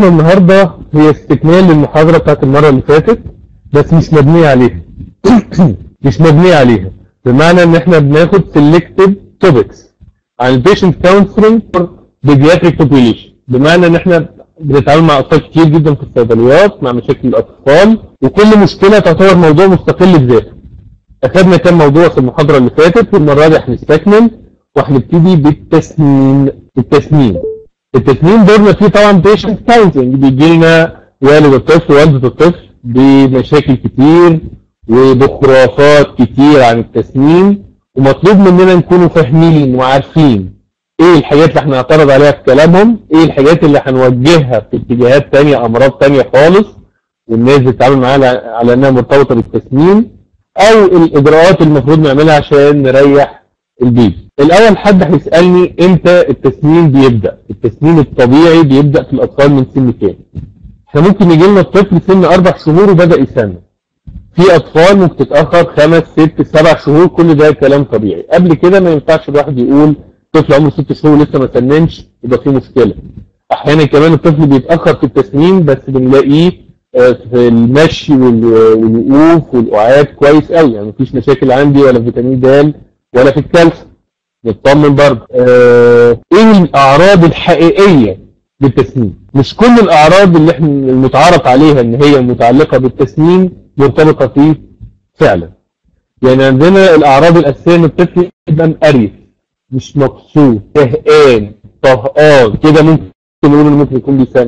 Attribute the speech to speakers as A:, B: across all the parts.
A: محاضرتنا النهاردة هي استكمال للمحاضرة بتاعت المرة اللي فاتت بس مش مبنية عليها مش مبنية عليها بمعنى ان احنا بناخد selected topics عن البيشنت كونسلنج فور بيدياتريك population بمعنى ان احنا بنتعامل مع اطفال كتير جدا في الصيدليات مع مشاكل الاطفال وكل مشكلة تعتبر موضوع مستقل بذاته اخدنا كام موضوع في المحاضرة اللي فاتت والمرة دي هنستكمل وهنبتدي بالتسنين التسنين التسنين دورنا فيه طبعا بيشنت كاونسلنج بيجي لنا والد الطفل والدة الطفل بمشاكل كتير وبخرافات كتير عن التسنين ومطلوب مننا نكونوا فاهمين وعارفين ايه الحاجات اللي احنا هنعترض عليها في كلامهم ايه الحاجات اللي هنوجهها في اتجاهات تانية امراض تانية خالص والناس بتتعامل معاها على انها مرتبطة بالتسنين او الاجراءات اللي المفروض نعملها عشان نريح البيبي الاول حد هيسالني امتى التسنين بيبدا التسنين الطبيعي بيبدا في الاطفال من سن كام احنا ممكن يجي لنا الطفل سن اربع شهور وبدا يسنن في اطفال ممكن تتاخر خمس ست سبع شهور كل ده كلام طبيعي قبل كده ما ينفعش الواحد يقول طفل عمره ست شهور لسه ما سننش يبقى في مشكله احيانا كمان الطفل بيتاخر في التسنين بس بنلاقيه في المشي والوقوف والقعاد كويس قوي يعني مفيش مشاكل عندي ولا في فيتامين د ولا في الكالسيوم نطمن برضه آه ايه الاعراض الحقيقيه للتسنين مش كل الاعراض اللي احنا المتعارف عليها ان هي متعلقه بالتسنين مرتبطه فيه فعلا يعني عندنا الاعراض الاساسيه ان الطفل يبقى مقرف مش مبسوط زهقان طهقان كده ممكن نقول انه ممكن يكون بيسن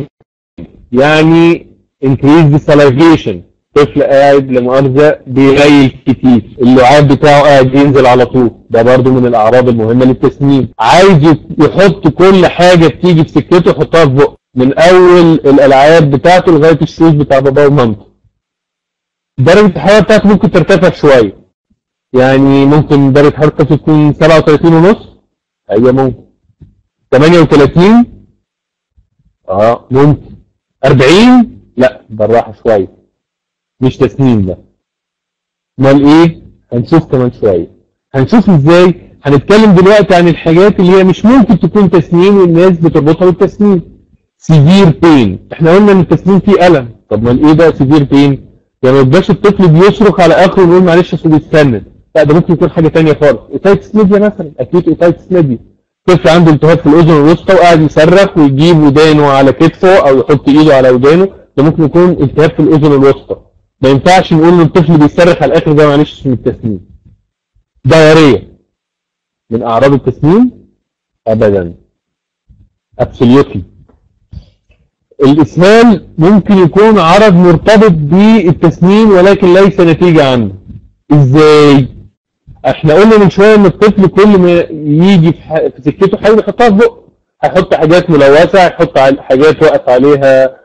A: يعني increase the salivation طفل قاعد لمؤاخذة بيريل كتير اللعاب بتاعه قاعد ينزل على طول ده برضو من الأعراض المهمة للتسنين عايز يحط كل حاجة بتيجي في سكته يحطها في بقه من أول الألعاب بتاعته لغاية الشوز بتاع باباه ومامته درجة الحرارة بتاعته ممكن ترتفع شوية يعني ممكن درجة حرارته تكون 37 ونص هي ممكن 38 اه ممكن 40 لا بالراحة شوية مش تسنين ده امال ايه هنشوف كمان شوية هنشوف ازاي هنتكلم دلوقتي عن الحاجات اللي هي مش ممكن تكون تسنين والناس بتربطها بالتسنين سيفير بين احنا قلنا ان التسنين فيه الم طب امال ايه بقى سيفير بين يعني ما يبقاش الطفل بيصرخ على اخره ويقول معلش اصل بيتسنن لا ده ممكن يكون حاجه ثانيه خالص اوتايتس ميديا مثلا اكيد اوتايتس ميديا طفل عنده التهاب في الاذن الوسطى وقاعد يصرخ ويجيب ودانه على كتفه او يحط ايده على ودانه ده ممكن يكون التهاب في الاذن الوسطى ما ينفعش نقول ان الطفل بيصرخ على الاخر ده معلش اسمه التسنين دايريه من اعراض التسنين ابدا ابسوليوتلي الاسهال ممكن يكون عرض مرتبط بالتسنين ولكن ليس نتيجه عنه ازاي احنا قلنا من شويه ان الطفل كل ما يجي في سكته حاجه يحطها في بقه هيحط حاجات ملوثه هيحط حاجات وقف عليها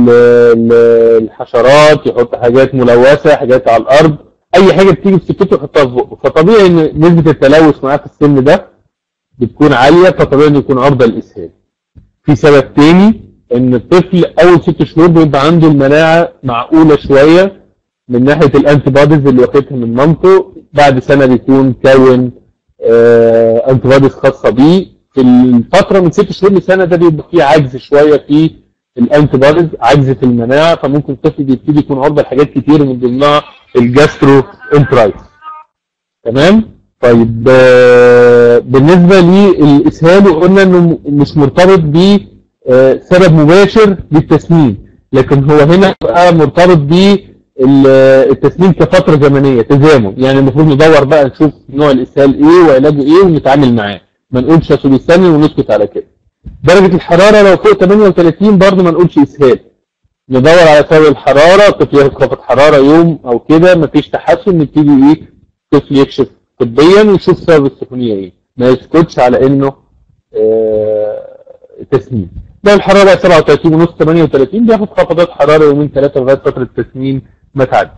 A: الحشرات يحط حاجات ملوثة حاجات على الأرض أي حاجة بتيجي في سكته يحطها في بقه فطبيعي إن نسبة التلوث معاه في السن ده بتكون عالية فطبيعي إنه يكون عرضة للإسهال في سبب تاني إن الطفل أول ست شهور بيبقى عنده المناعة معقولة شوية من ناحية الأنتي بوديز اللي واخدها من مامته بعد سنة بيكون كون آه أنتي بوديز خاصة بيه في الفترة من ست شهور لسنة ده بيبقى فيه عجز شوية في الانتي بوديز عجز في المناعه فممكن الطفل بيبتدي يكون عرضه لحاجات كتير من ضمنها الجاسترو انترايتس تمام طيب بالنسبه للاسهال قلنا انه مش مرتبط بسبب مباشر للتسنين لكن هو هنا بقى مرتبط بالتسنين كفتره زمنيه تزامن يعني المفروض ندور بقى نشوف نوع الاسهال ايه وعلاجه ايه ونتعامل معاه ما نقولش اصل بيسنن ونسكت على كده درجة الحرارة لو فوق 38 برضه ما نقولش إسهال ندور على سبب الحرارة الطفل ياخد خفض حرارة يوم أو كده مفيش تحسن نبتدي إيه الطفل يكشف طبيا ويشوف سبب السخونية إيه ما يسكتش على إنه آه تسنين لو الحرارة بقى 37 ونص 38 بياخد خفضات حرارة يومين ثلاثة لغاية فترة التسنين ما تعدي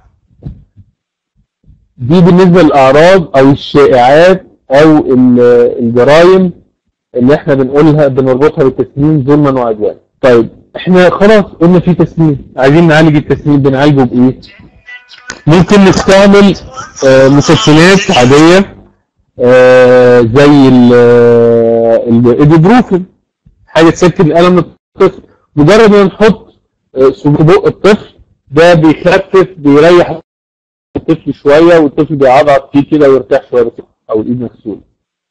A: دي بالنسبة للأعراض أو الشائعات أو الجرائم اللي احنا بنقولها بنربطها بالتسنين ظلما وعدوانا طيب احنا خلاص قلنا في تسنين عايزين نعالج التسنين بنعالجه بايه ممكن نستعمل آه مسكنات عادية آه زي الايبوبروفين حاجة تسكن الألم الطفل مجرد ما نحط آه، في بق الطفل ده بيخفف بيريح الطفل شويه والطفل بيعضعض فيه كده ويرتاح شويه بس او الايد مغسوله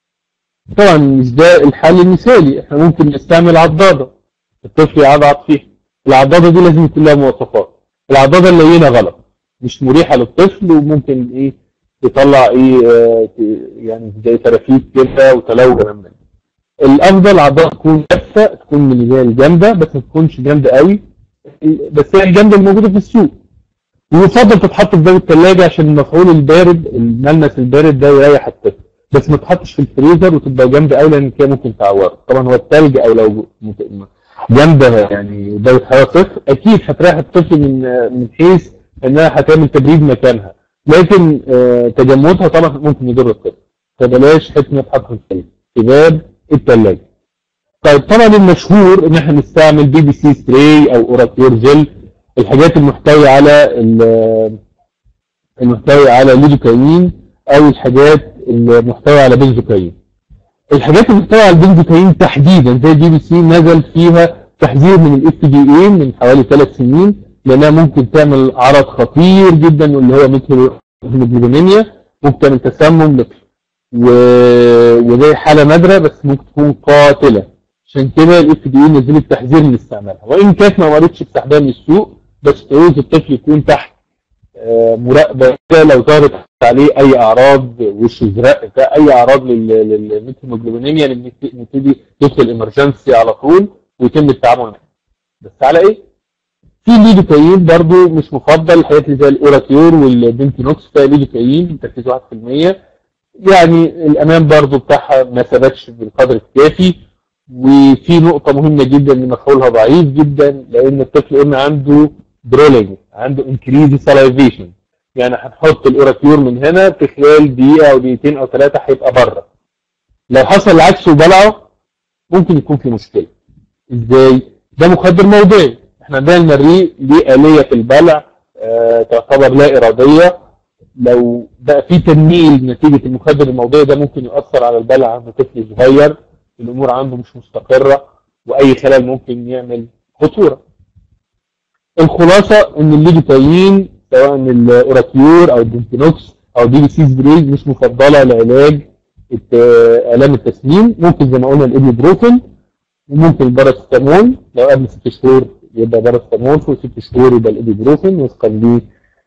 A: طبعا مش ده الحل المثالي احنا ممكن نستعمل عضاده الطفل يعضعض فيها العضاده دي لازم يكون لها مواصفات العضاده اللينه غلط مش مريحه للطفل وممكن ايه يطلع ايه آه، ت- يعني زي ترافيك كده وتلوث من الافضل عضاده تكون جافه تكون من اللي هي الجامده بس ما تكونش جامده قوي بس هي الجامده الموجوده في السوق ويفضل تتحط في باب الثلاجه عشان المفعول البارد الملمس البارد ده يريح الطفل بس ما تحطش في الفريزر وتبقى جامده قوي لان كده ممكن تعوره طبعا هو الثلج او لو مت- جامده يعني درجه حراره صفر اكيد هتريح الطفل من من حيث انها هتعمل تبريد مكانها لكن آه، تجمدها طبعا ممكن يضر الطفل فبلاش حته انها تتحط في الفريزر في باب الثلاجه طيب طبعا المشهور ان احنا نستعمل بي بي سي سبراي او اوراتيور جل الحاجات المحتويه على ال- المحتوي على ليدوكاين او الحاجات المحتوى على بنزوكاين الحاجات المحتوى على البنزوكاين تحديدا زي البي بي سي نزل فيها تحذير من الاف دي اي من حوالي ثلاث سنين لانها ممكن تعمل عرض خطير جدا واللي هو مثل هيموجلوبينيميا ممكن تعمل تسمم لطفل و... ودي حاله نادره بس ممكن تكون قاتله عشان كده الاف دي اي نزلت تحذير من استعمالها وان كانت ما مرتش بسحبها من السوق بس تعوز الطفل يكون تحت آه، مراقبه كده لو ظهرت عليه اي اعراض وش ازرق بتاع اي اعراض للميثيموجلوبينيميا نبتدي ندخل امرجنسي على طول ويتم التعامل معاه بس على ايه؟ في ليدوكاين برضو مش مفضل الحاجات اللي زي الاوراتيور والبنتينوكس فيها ليدوكاين تركيز 1% يعني الامان برضو بتاعها ما ثبتش بالقدر الكافي وفي نقطة مهمة جدا ان مفعولها ضعيف جدا لان الطفل قلنا عنده درولينج عنده انكريز سلايفيشن يعني هنحط الاوراتيور من هنا في خلال دقيقة او دقيقتين او ثلاثة هيبقى بره لو حصل العكس وبلعه ممكن يكون في مشكلة ازاي؟ ده مخدر موضعي احنا عندنا المريء ليه آلية في البلع آه تعتبر لا إرادية لو بقى في تنميل نتيجة المخدر الموضعي ده ممكن يؤثر على البلع عند طفل صغير الأمور عنده مش مستقرة وأي خلل ممكن يعمل خطورة الخلاصة إن الليدوكاين سواء الأوراتيور أو الدنتينوكس أو الدي بي سي سبراي مش مفضلة لعلاج الت- آلام التسميم ممكن زي ما قلنا الإبيبروفين وممكن الباراسيتامول لو قبل ست شهور يبقى باراسيتامول فوق ست شهور يبقى الإبيبروفين وفقا ل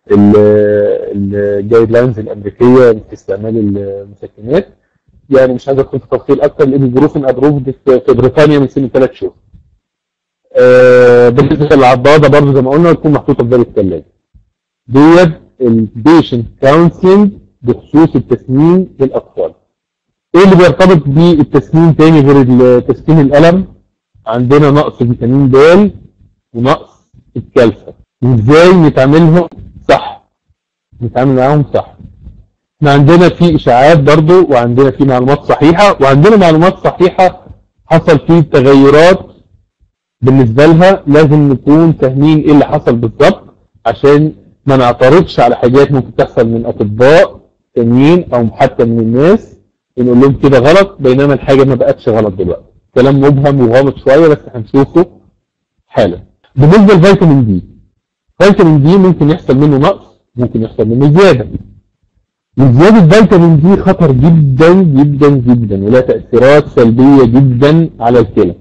A: الجايد لاينز الامريكيه في استعمال المسكنات يعني مش عايز ادخل في تفصيل اكتر الابيبروفين ابروفد في في بريطانيا من سن ثلاث شهور. آه، بالنسبه للعضاده برضه زي ما قلنا تكون محطوطه في باب الثلاجه. ديت البيشنت كونسلنج بخصوص التسمين للاطفال. ايه اللي بيرتبط بالتسمين تاني غير تسمين الالم؟ عندنا نقص فيتامين د ونقص الكالسيوم. وازاي نتعاملهم صح؟ نتعامل معاهم صح. احنا عندنا في اشاعات برضو وعندنا في معلومات صحيحة وعندنا معلومات صحيحة حصل فيه تغيرات بالنسبة لها لازم نكون فاهمين ايه اللي حصل بالظبط عشان ما نعترضش على حاجات ممكن تحصل من اطباء تانيين او حتى من الناس ونقول لهم كده غلط بينما الحاجة ما بقتش غلط دلوقتي كلام مبهم وغامض شوية بس هنشوفه حالا بالنسبة لفيتامين دي فيتامين دي ممكن يحصل منه نقص ممكن يحصل منه زيادة وزيادة فيتامين دي خطر جدا جدا جدا ولها تأثيرات سلبية جدا على الكلى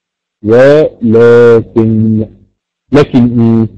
A: ولكن لكن ايه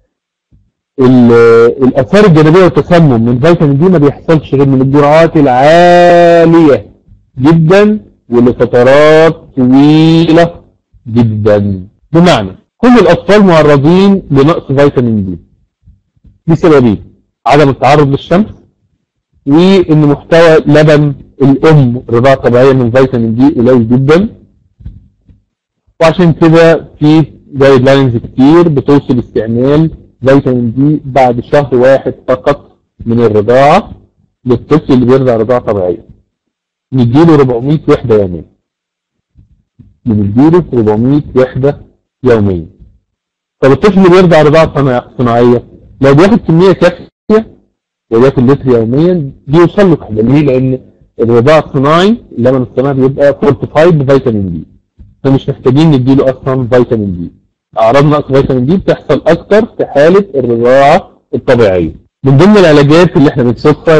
A: ال- الآثار الجانبية والتسمم من فيتامين دي ما بيحصلش غير من الجرعات العالية جدا ولفترات طويلة جدا بمعنى كل الأطفال معرضين لنقص فيتامين دي بسببين عدم التعرض للشمس وان محتوى لبن الام رضاعة طبيعية من فيتامين دي قليل جدا وعشان كده في جايد لاينز كتير بتوصل استعمال فيتامين دي بعد شهر واحد فقط من الرضاعة للطفل اللي بيرضع رضاعة طبيعية نديله 400 وحدة يوميا بنديله 400 وحدة يوميا طب الطفل اللي بيرضع رضاعة صناع- صناعية لو بياخد كمية كافية وليكن لتر يوميا بيوصل له كده ليه؟ لأن الرضاعة الصناعي اللبن الصناعي بيبقى فورتيفايد بفيتامين دي فمش محتاجين نديله أصلا فيتامين دي اعراض نقص فيتامين دي بتحصل اكتر في حاله الرضاعه الطبيعيه من ضمن العلاجات اللي احنا بنشوفها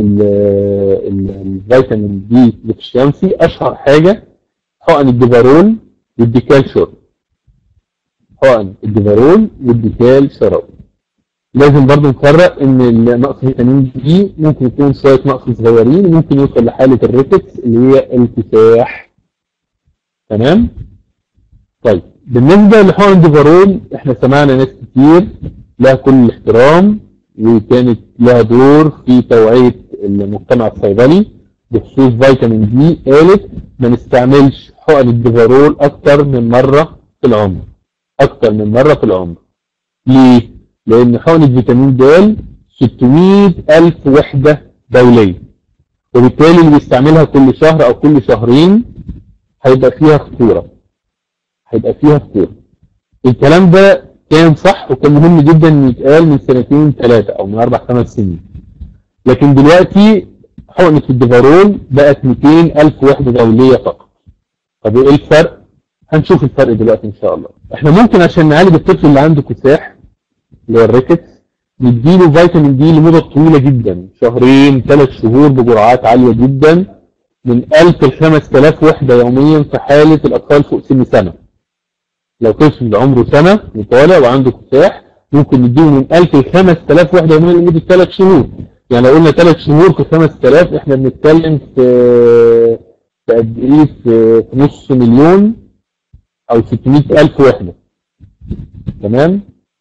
A: للفيتامين دي ديفشنسي اشهر حاجه حقن الديفارول والديكال شرب حقن الديفارول والديكال شراب لازم برضو نفرق ان نقص فيتامين دي ممكن يكون شويه نقص صغيرين وممكن يوصل لحاله الريكتس اللي هي الكفاح تمام طيب بالنسبه لحقن الديفارول احنا سمعنا ناس كتير لها كل الاحترام وكانت لها دور في توعيه المجتمع الصيدلي بخصوص فيتامين دي قالت ما نستعملش حقن الديفارول اكتر من مره في العمر اكتر من مره في العمر ليه لان حقن الفيتامين د 600 الف وحده دوليه وبالتالي اللي بيستعملها كل شهر او كل شهرين هيبقى فيها خطوره هيبقى فيها خطوره الكلام ده كان صح وكان مهم جدا ان يتقال من سنتين ثلاثه او من اربع خمس سنين لكن دلوقتي حقنه الديفارول بقت 200 الف وحده دوليه فقط طب ايه الفرق هنشوف الفرق دلوقتي ان شاء الله احنا ممكن عشان نعالج الطفل اللي عنده كساح اللي هو الريكتس نديله فيتامين دي لمدة طويلة جدا شهرين ثلاث شهور بجرعات عالية جدا من 1000 ل 5000 وحدة يوميا في حالة الأطفال فوق سن سنة لو طفل عمره سنة وطالع وعنده كفاح ممكن نديله من 1000 ل 5000 وحدة يوميا لمدة ثلاث شهور يعني لو قلنا ثلاث شهور في 5000 احنا بنتكلم في في قد ايه في في نص مليون او 600000 وحدة تمام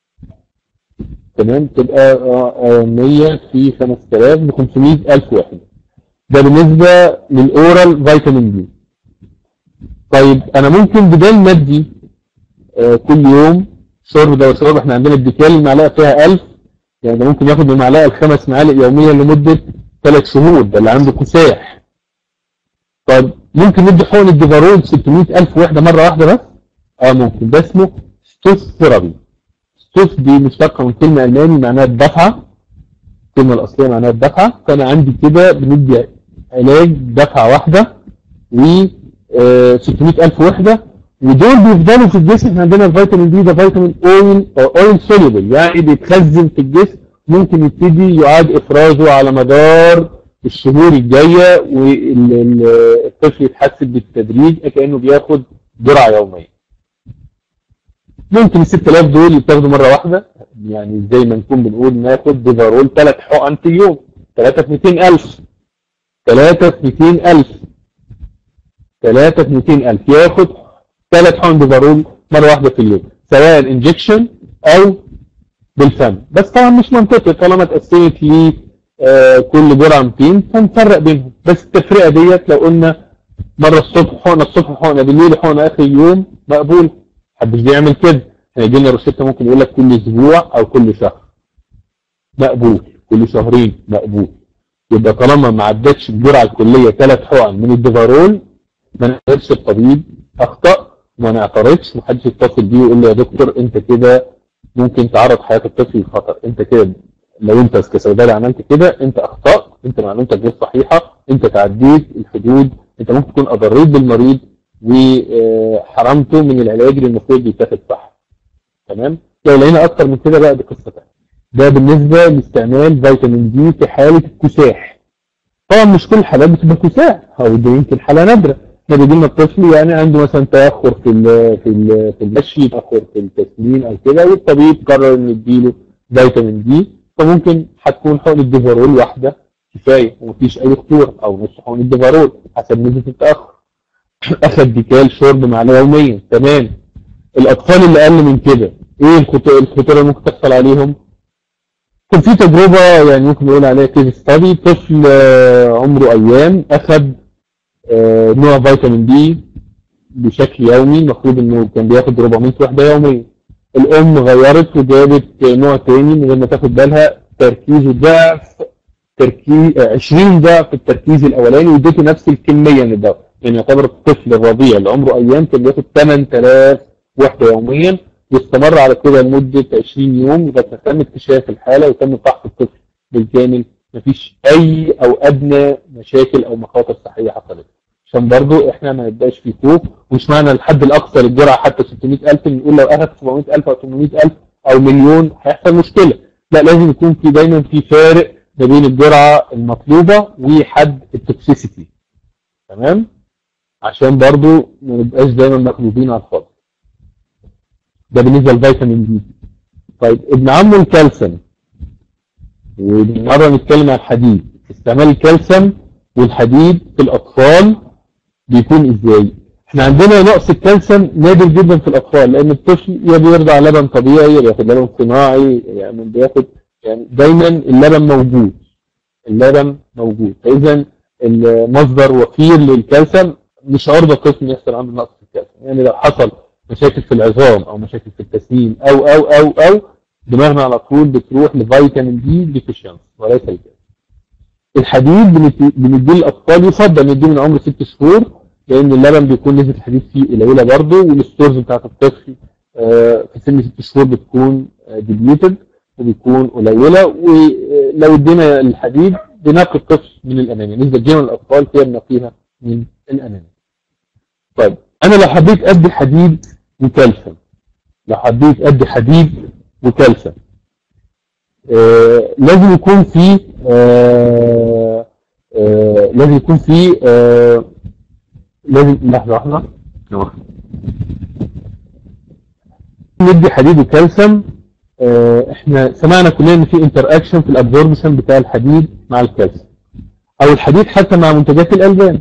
A: تمام تبقى 100 في 5000 ب 500000 وحده ده بالنسبه للاورال فيتامين دي طيب انا ممكن بدل ما ادي آه، كل يوم شرب ده وشرب احنا عندنا الديكال المعلقه فيها 1000 يعني ده ممكن ياخد من معلقه لخمس معالق يوميا لمده ثلاث شهور ده اللي عنده كساح طيب ممكن ندي حقن الديفارول 600000 وحده مره واحده بس اه ممكن ده اسمه ستوس ثيرابي ستوف دي مشتقة من كلمة ألماني معناها الدفعة الكلمة الأصلية معناها الدفعة فأنا عندي كده بندي علاج دفعة واحدة و 600 ألف وحدة ودول بيفضلوا في الجسم احنا عندنا الفيتامين دي ده فيتامين اويل اويل سوليبل يعني بيتخزن في الجسم ممكن يبتدي يعاد افرازه على مدار الشهور الجايه والطفل يتحسن بالتدريج كانه بياخد جرعه يوميه ممكن ال 6000 دول يتاخدوا مره واحده يعني زي ما نكون بنقول ناخد ديفارول ثلاث حقن في اليوم 3 في 200000 3 في 200000 3 في 200000 ياخد ثلاث حقن ديفارول مره واحده في اليوم سواء انجكشن او بالفم بس طبعا مش منطقي طالما اتقسمت ل آه، كل جرعه 200 فنفرق بينهم بس التفرقه ديت لو قلنا مره الصبح حقنه الصبح حقنه بالليل حقنه اخر اليوم مقبول محدش بيعمل كده احنا يجي لنا روشته ممكن يقول لك كل اسبوع او كل شهر مقبول كل شهرين مقبول يبقى طالما ما عدتش الجرعه الكليه ثلاث حقن من الديفارول ما نقدرش الطبيب اخطا وما نعترضش محدش يتصل بيه ويقول له يا دكتور انت كده ممكن تعرض حياه الطفل للخطر انت كده لو انت كصيدلي عملت كده انت اخطات انت معلومتك غير صحيحه انت تعديت الحدود انت ممكن تكون اضريت بالمريض وحرمته من العلاج اللي المفروض بيتاخد صح تمام لو لقينا اكتر من كده بقى دي قصه ثانيه ده بالنسبه لاستعمال فيتامين دي في حاله الكساح طبعا مش كل الحالات بتبقى كساح او دي يمكن حاله نادره احنا بيجي لنا الطفل يعني عنده مثلا تاخر في ال في ال في المشي تاخر في التسمين او كده والطبيب قرر انه يديله فيتامين دي فممكن هتكون حقن الديفارول واحده كفايه ومفيش اي خطوره او نص حقن الديفارول حسب نسبه التاخر اخذ ديكال شرب معلقه يوميا تمام الاطفال اللي اقل من كده ايه الخطوره اللي ممكن تحصل عليهم كان في تجربه يعني ممكن نقول عليها كيس ستادي طفل آه، عمره ايام اخذ آه، نوع فيتامين دي بشكل يومي المفروض انه كان بياخد 400 وحده يوميا الام غيرت وجابت نوع تاني من غير ما تاخد بالها تركيزه ضعف تركيز 20 ضعف التركيز الاولاني واديته نفس الكميه من الدواء يعني يعتبر الطفل الرضيع اللي عمره ايام كان بياخد 8000 وحده يوميا واستمر على كده لمده 20 يوم لغايه ما تم اكتشاف الحاله وتم فحص الطفل بالكامل مفيش اي او ادنى مشاكل او مخاطر صحيه حصلت عشان برضو احنا ما نبقاش في خوف ومش معنى الحد الاقصى للجرعه حتى 600000 نقول لو اخذ 700000 او 800000 او مليون هيحصل مشكله لا لازم يكون في دايما في فارق ما بين الجرعه المطلوبه وحد التوكسيسيتي تمام عشان برضو ما نبقاش دايما مخلوطين على الفاضي ده بالنسبه للفيتامين دي طيب ابن عمه الكالسيوم ومره نتكلم عن الحديد استعمال الكالسيوم والحديد في الاطفال بيكون ازاي احنا عندنا نقص الكالسيوم نادر جدا في الاطفال لان الطفل يا بيرضع لبن طبيعي يا بياخد لبن صناعي يعني بياخد يعني دايما اللبن موجود اللبن موجود فاذا المصدر وفير للكالسيوم مش عرضة الطفل يحصل عنده نقص في الكالسيوم يعني لو حصل مشاكل في العظام او مشاكل في التسمين او او او او دماغنا على طول بتروح لفيتامين دي ديفيشنس وليس الكالسيوم الحديد بنديه للاطفال يفضل نديه من عمر ست شهور لان اللبن بيكون نسبه الحديد فيه قليله برضه والستورز بتاعت الطفل في سن ست شهور بتكون ديبليتد وبيكون قليله ولو ادينا الحديد بنقي الطفل من الانانيا نسبه كبيره من الاطفال هي بنقيها من الانانيا طيب انا لو حبيت ادي حديد وكالسيوم لو حبيت ادي حديد وكالسيوم آه لازم يكون في آه آه لازم يكون في آه لازم لحظه واحده ندي حديد وكالسيوم آه احنا سمعنا كلنا ان في انتر اكشن في الابزوربشن بتاع الحديد مع الكالسيوم او الحديد حتى مع منتجات الالبان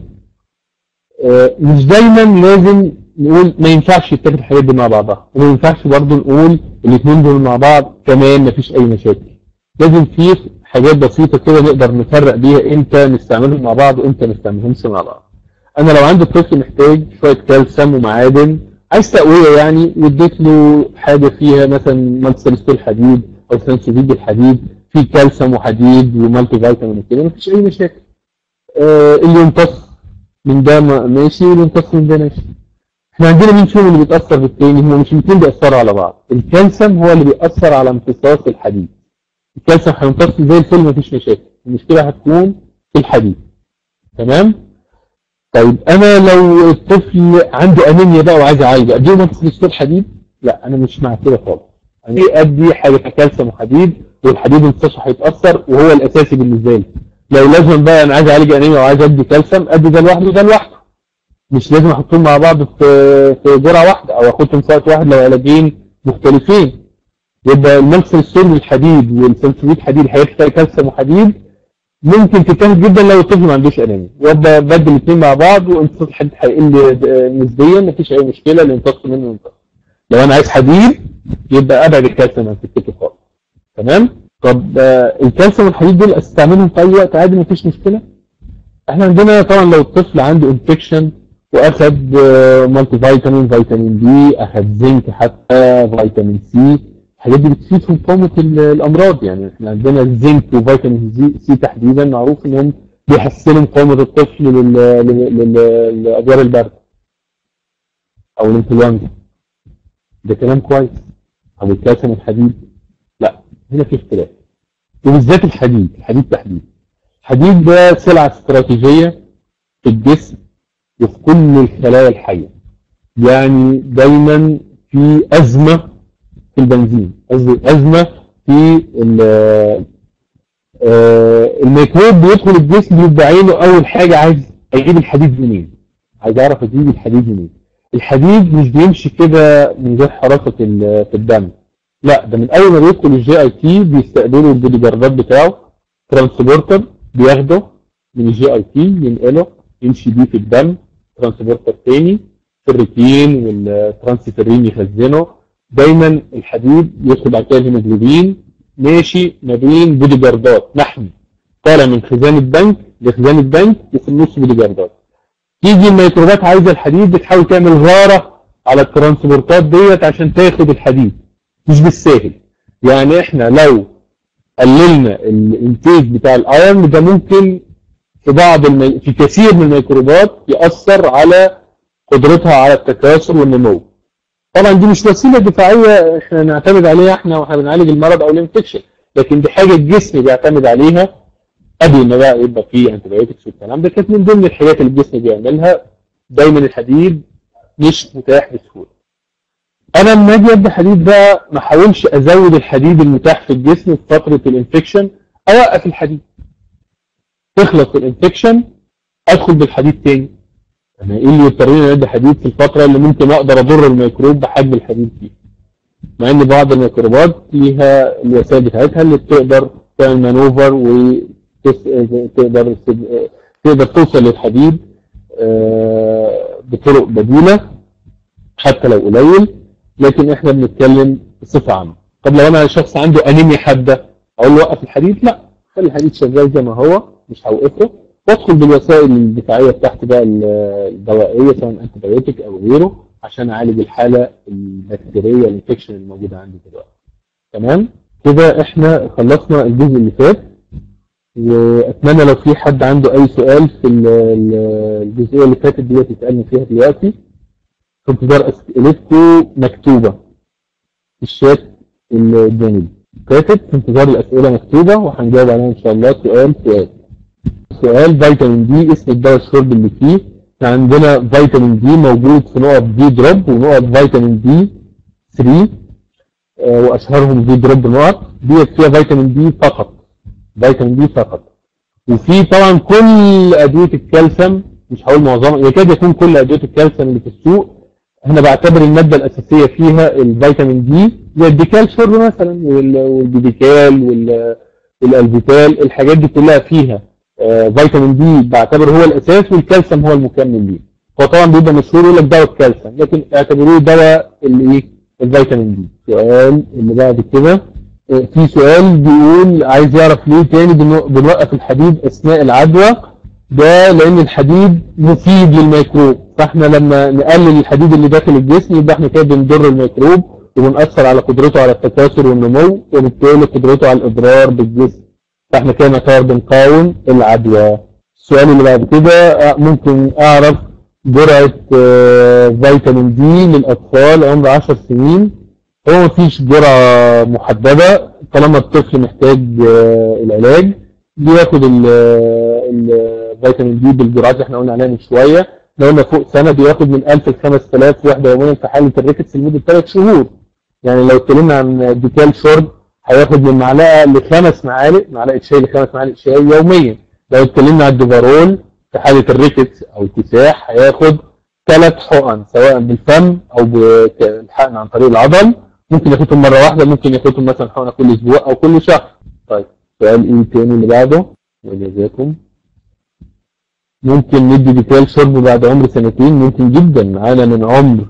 A: آه مش دايما لازم نقول ما ينفعش يتاخد الحاجات دي مع بعضها وما ينفعش برضه نقول الاثنين دول مع بعض كمان ما فيش اي مشاكل لازم في حاجات بسيطه كده نقدر نفرق بيها امتى نستعملهم مع بعض وامتى ما نستعملهمش مع بعض انا لو عندي طفل محتاج شويه كالسيوم ومعادن عايز تقويه يعني واديت له حاجه فيها مثلا مالتي حديد او سنسوفيد الحديد في كالسيوم وحديد ومالتي فيتامين وكده مفيش اي مشاكل آه اللي يمتص من ده ماشي واللي يمتص من ده ماشي احنا عندنا مين فيهم اللي بيتاثر بالتاني هم مش الاثنين بيأثروا على بعض الكالسيوم هو اللي بيأثر على امتصاص الحديد الكالسيوم هيمتص زي الفل مفيش مشاكل المشكله هتكون في الحديد تمام طيب انا لو الطفل عنده انيميا بقى وعايز اعالجه اديه مكسلستول حديد لا انا مش مع كده خالص يعني ادي حاجه كالسيوم وحديد والحديد امتصاصه هيتاثر وهو الاساسي بالنسبه لي لو لازم بقى انا عايز اعالج انيميا وعايز ادي كالسيوم ادي ده لوحده وده لوحده مش لازم احطهم مع بعض في في جرعه واحده او اخدهم في وقت واحد لو علاجين مختلفين يبقى المكسلستول والحديد والسلسليت حديد هيحتاج كالسيوم وحديد ممكن تتاخد جدا لو الطفل ما عندوش انيميا وابدا بدل الاثنين مع بعض وامتصاص الحديد هيقل نسبيا مفيش اي مشكله اللي يمتص منه يمتص لو انا عايز حديد يبقى ابعد الكالسيوم عن سكته خالص تمام طب آه الكالسيوم والحديد دول استعملهم في اي وقت عادي مفيش مشكله احنا عندنا طبعا لو الطفل عنده انفكشن واخد آه مالتي فيتامين فيتامين دي اخد زنك حتى فيتامين سي الحاجات دي بتفيد في مقاومه الامراض يعني احنا عندنا الزنك وفيتامين سي تحديدا معروف انهم بيحسنوا مقاومه الطفل لادوار البرد او الانفلونزا ده كلام كويس او الكالسيوم والحديد لا هنا في اختلاف وبالذات الحديد الحديد تحديدا الحديد ده سلعه استراتيجيه في الجسم وفي كل الخلايا الحيه يعني دايما في ازمه في البنزين قصدي ازمه في الميكروب بيدخل الجسم يبقى عينه اول حاجه عايز اجيب الحديد منين عايز اعرف اجيب الحديد منين الحديد مش بيمشي كده من غير حركه في الدم لا ده من اول ما بيدخل الجي اي تي بيستقبلوا البودي جاردات بتاعه ترانسبورتر بياخده من الجي اي تي ينقله يمشي بيه في الدم ترانسبورتر تاني الفريتين والترانسفيرين يخزنه دايما الحديد يدخل بعد كده الهيموجلوبين ماشي ما بين بودي جاردات محمي طالع من خزان البنك لخزان البنك وفي النص بودي جاردات تيجي الميكروبات عايزه الحديد بتحاول تعمل غاره على الترانسبورتات ديت عشان تاخد الحديد مش بالساهل يعني احنا لو قللنا الانتاج بتاع الايرن ده ممكن في بعض المي... في كثير من الميكروبات ياثر على قدرتها على التكاثر والنمو طبعا دي مش وسيله دفاعيه احنا نعتمد عليها احنا واحنا بنعالج المرض او الانفكشن لكن دي حاجه الجسم بيعتمد عليها قبل ما بقى يبقى فيه انتبيوتكس والكلام ده كانت من ضمن الحاجات اللي الجسم بيعملها دايما الحديد مش متاح بسهوله انا لما اجي ادي حديد بقى ما احاولش ازود الحديد المتاح في الجسم في فتره الانفكشن اوقف الحديد تخلص الانفكشن ادخل بالحديد تاني انا ايه اللي يضطرني ادي حديد في الفتره اللي ممكن اقدر اضر الميكروب بحجم الحديد فيه مع ان بعض الميكروبات ليها الوسائل بتاعتها اللي بتقدر تعمل مانوفر وتقدر تقدر توصل للحديد آه، بطرق بديله حتى لو قليل لكن احنا بنتكلم بصفه عامه طب لو انا شخص عنده انيميا حاده اقول له وقف الحديد لا خلي الحديد شغال زي ما هو مش هوقفه وادخل بالوسائل الدفاعيه بتاعتي بقى الدوائيه سواء انتي او غيره عشان اعالج الحاله البكتيريه الانفكشن الموجوده عندي دلوقتي تمام كده احنا خلصنا الجزء اللي فات واتمنى لو في حد عنده اي سؤال في الجزئيه اللي فاتت دلوقتي يسالني فيها دلوقتي في انتظار اسئلتكم مكتوبه في الشات الجانبي كاتب في انتظار الاسئله مكتوبه وهنجاوب عليها ان شاء الله سؤال سؤال سؤال فيتامين دي اسم الدواء الشرب اللي فيه عندنا فيتامين دي موجود في نقط دي دروب ونقط فيتامين دي 3 آه، واشهرهم دي دروب نقط ديت فيها فيتامين دي فقط فيتامين دي فقط وفي طبعا كل ادويه الكالسيوم مش هقول معظمها يكاد يكون كل ادويه الكالسيوم اللي في السوق احنا بعتبر الماده الاساسيه فيها الفيتامين دي زي الديكال شرب مثلا والبيديكال والالفيتال الحاجات دي كلها فيها آه، فيتامين دي بعتبر هو الاساس والكالسيوم هو المكمل ليه هو طبعا بيبقى مشهور يقول لك دواء الكالسيوم لكن اعتبروه دواء اللي ايه الفيتامين دي السؤال اللي بعد كده آه، في سؤال بيقول عايز يعرف ليه تاني بنوقف الحديد اثناء العدوى ده لان الحديد مفيد للميكروب فاحنا لما نقلل الحديد اللي داخل الجسم يبقى احنا كده بنضر الميكروب وبنأثر على قدرته على التكاثر والنمو وبالتالي قدرته على الإضرار بالجسم فاحنا كده نعتبر بنقاوم العدوى السؤال اللي بعد كده آه، ممكن أعرف جرعة آه، فيتامين دي للأطفال عمر 10 سنين هو مفيش جرعة محددة طالما الطفل محتاج آه، العلاج بياخد الفيتامين دي بالجرعات اللي احنا قلنا عليها من شوية لو قلنا فوق سنة بياخد من 1000 ل 5000 وحدة يوميا في حالة الريكتس لمدة 3 شهور يعني لو اتكلمنا عن ديكال شورب هياخد من معلقه لخمس معالق معلقه شاي لخمس معالق شاي يوميا لو اتكلمنا عن الدوفارول في حاله الريكتس او الكساح هياخد ثلاث حقن سواء بالفم او بالحقن عن طريق العضل ممكن ياخدهم مره واحده ممكن ياخدهم مثلا حقنه كل اسبوع او كل شهر طيب سؤال ايه تاني اللي بعده وجزاكم ممكن ندي ديتيل شرب بعد عمر سنتين ممكن جدا معانا من عمر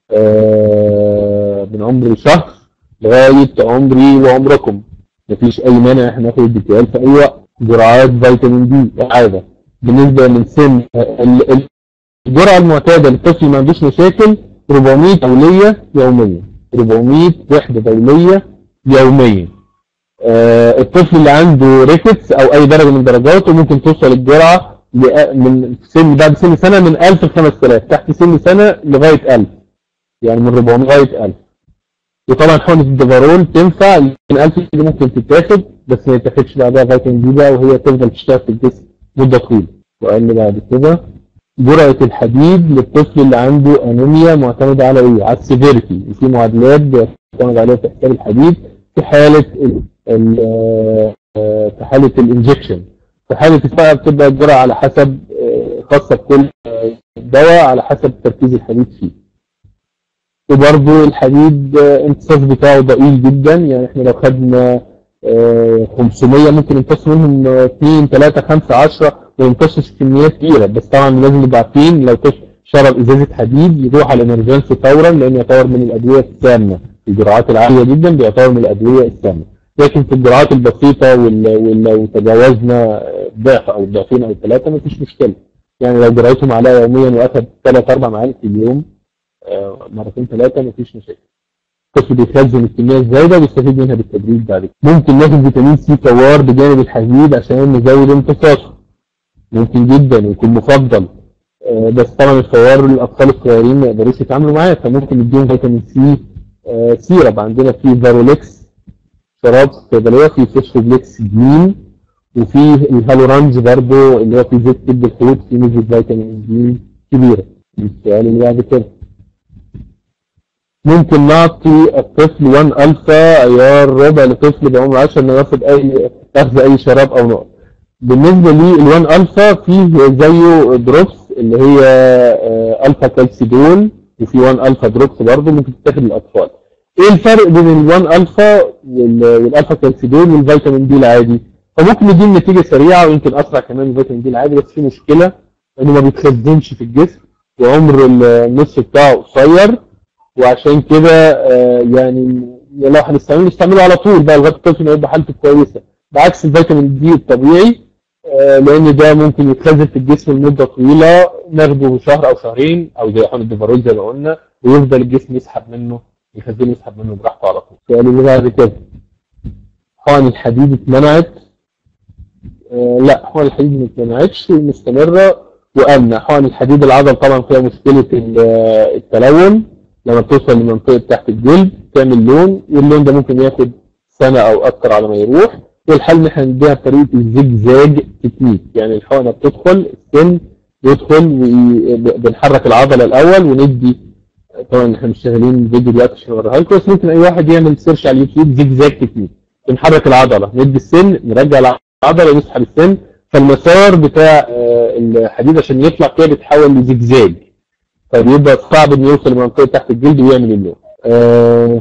A: آه من عمر شهر لغاية عمري وعمركم مفيش أي مانع احنا ناخد الديتيال في أي وقت جرعات فيتامين دي عادة بالنسبة للسن الجرعة المعتادة للطفل ما عندوش مشاكل 400 دولية يوميا 400 وحدة دولية يوميا آه الطفل اللي عنده ريكتس او اي درجة من درجاته ممكن توصل الجرعة من سن بعد سن سنة من 1000 ل 5000 تحت سن سنة لغاية 1000 يعني من 400 لغاية 1000 وطبعا حقنة الدفارول تنفع من 1000 دي ممكن تتاخد بس ما يتاخدش بعدها فيتامين دي بقى وهي تفضل تشتغل في الجسم مدة طويلة وقال لي بعد كده جرعة الحديد للطفل اللي عنده انيميا معتمدة على ايه؟ على السيفيرتي وفي معادلات بيعتمد عليها في حساب الحديد في حالة ال آه، في حالة الانجكشن في حالة بقى بتبقى الجرعة على حسب آه، خاصة بكل دواء على حسب تركيز الحديد فيه وبرضه الحديد امتصاص بتاعه ضئيل جدا يعني احنا لو خدنا 500 ممكن نمتص منهم 2 3 5 10 ما يمتصش كميات كبيره بس طبعا لازم نبقى عارفين لو شرب ازازه حديد يروح على الامرجنسي فورا لان يعتبر من الادويه السامه الجرعات العاليه جدا بيعتبر من الادويه السامه لكن في الجرعات البسيطه ولو تجاوزنا ضعف او ضعفين او ثلاثه مفيش مشكله يعني لو جرعتهم عليها يوميا واخد ثلاث اربع معالق في اليوم آه، مرتين ثلاثه مفيش مشاكل الطفل بيخزن الكميه الزايده ويستفيد منها بالتدريج بعد كده ممكن ناخد فيتامين سي كوار بجانب الحديد عشان نزود امتصاصه ممكن جدا ويكون مفضل آه، بس طبعا الفوار الاطفال الصغيرين ما يقدروش يتعاملوا معاه فممكن نديهم فيتامين سي آه، سيرب عندنا في فاروليكس شراب صيدليه في فوسفوبليكس جين وفي الهالورانج برضو اللي هو في زيت كبد الحوت في نسبه فيتامين دي كبيره السؤال اللي بعد كده ممكن نعطي الطفل 1 الفا عيار ربع لطفل بعمر 10 انه ياخد اي ياخذ اي شراب او نوع بالنسبه لي ال 1 الفا فيه زيه دروبس اللي هي آه، الفا كالسيدول وفي 1 الفا دروبس برضه ممكن تتاخد للاطفال ايه الفرق بين ال 1 الفا وال- والالفا كالسيدول والفيتامين دي العادي فممكن يديني نتيجه سريعه ويمكن اسرع كمان من الفيتامين دي العادي بس في مشكله انه ما بيتخزنش في الجسم وعمر النص بتاعه قصير وعشان كده آه، يعني لو هنستعمله نستعمله على طول بقى لغايه الطفل ما يبقى حالته كويسه بعكس الفيتامين دي الطبيعي آه، لان ده ممكن يتخزن في الجسم لمده طويله ناخده شهر او شهرين او زي حمض الديفارول زي ما قلنا ويفضل الجسم يسحب منه يخزنه يسحب منه براحته على طول السؤال اللي بعد كده حقن الحديد اتمنعت آه، لا حقن الحديد ما اتمنعتش مستمره وامنه حقن الحديد العضل طبعا فيها مشكله ال- التلون لما بتوصل لمنطقه تحت الجلد تعمل لون واللون ده ممكن ياخد سنه او اكتر على ما يروح والحل ان احنا نديها بطريقه الزجزاج تكنيك يعني الحقنه بتدخل السن يدخل وبنحرك العضله الاول وندي طبعا احنا مش شغالين فيديو دلوقتي عشان اوريها لكم بس ممكن اي واحد يعمل سيرش على اليوتيوب زجزاج تكنيك بنحرك العضله ندي السن نرجع العضله نسحب السن فالمسار بتاع آه، الحديد عشان يطلع كده بيتحول لزجزاج فبيبقى صعب انه يوصل لمنطقه تحت الجلد ويعمل اللون آه،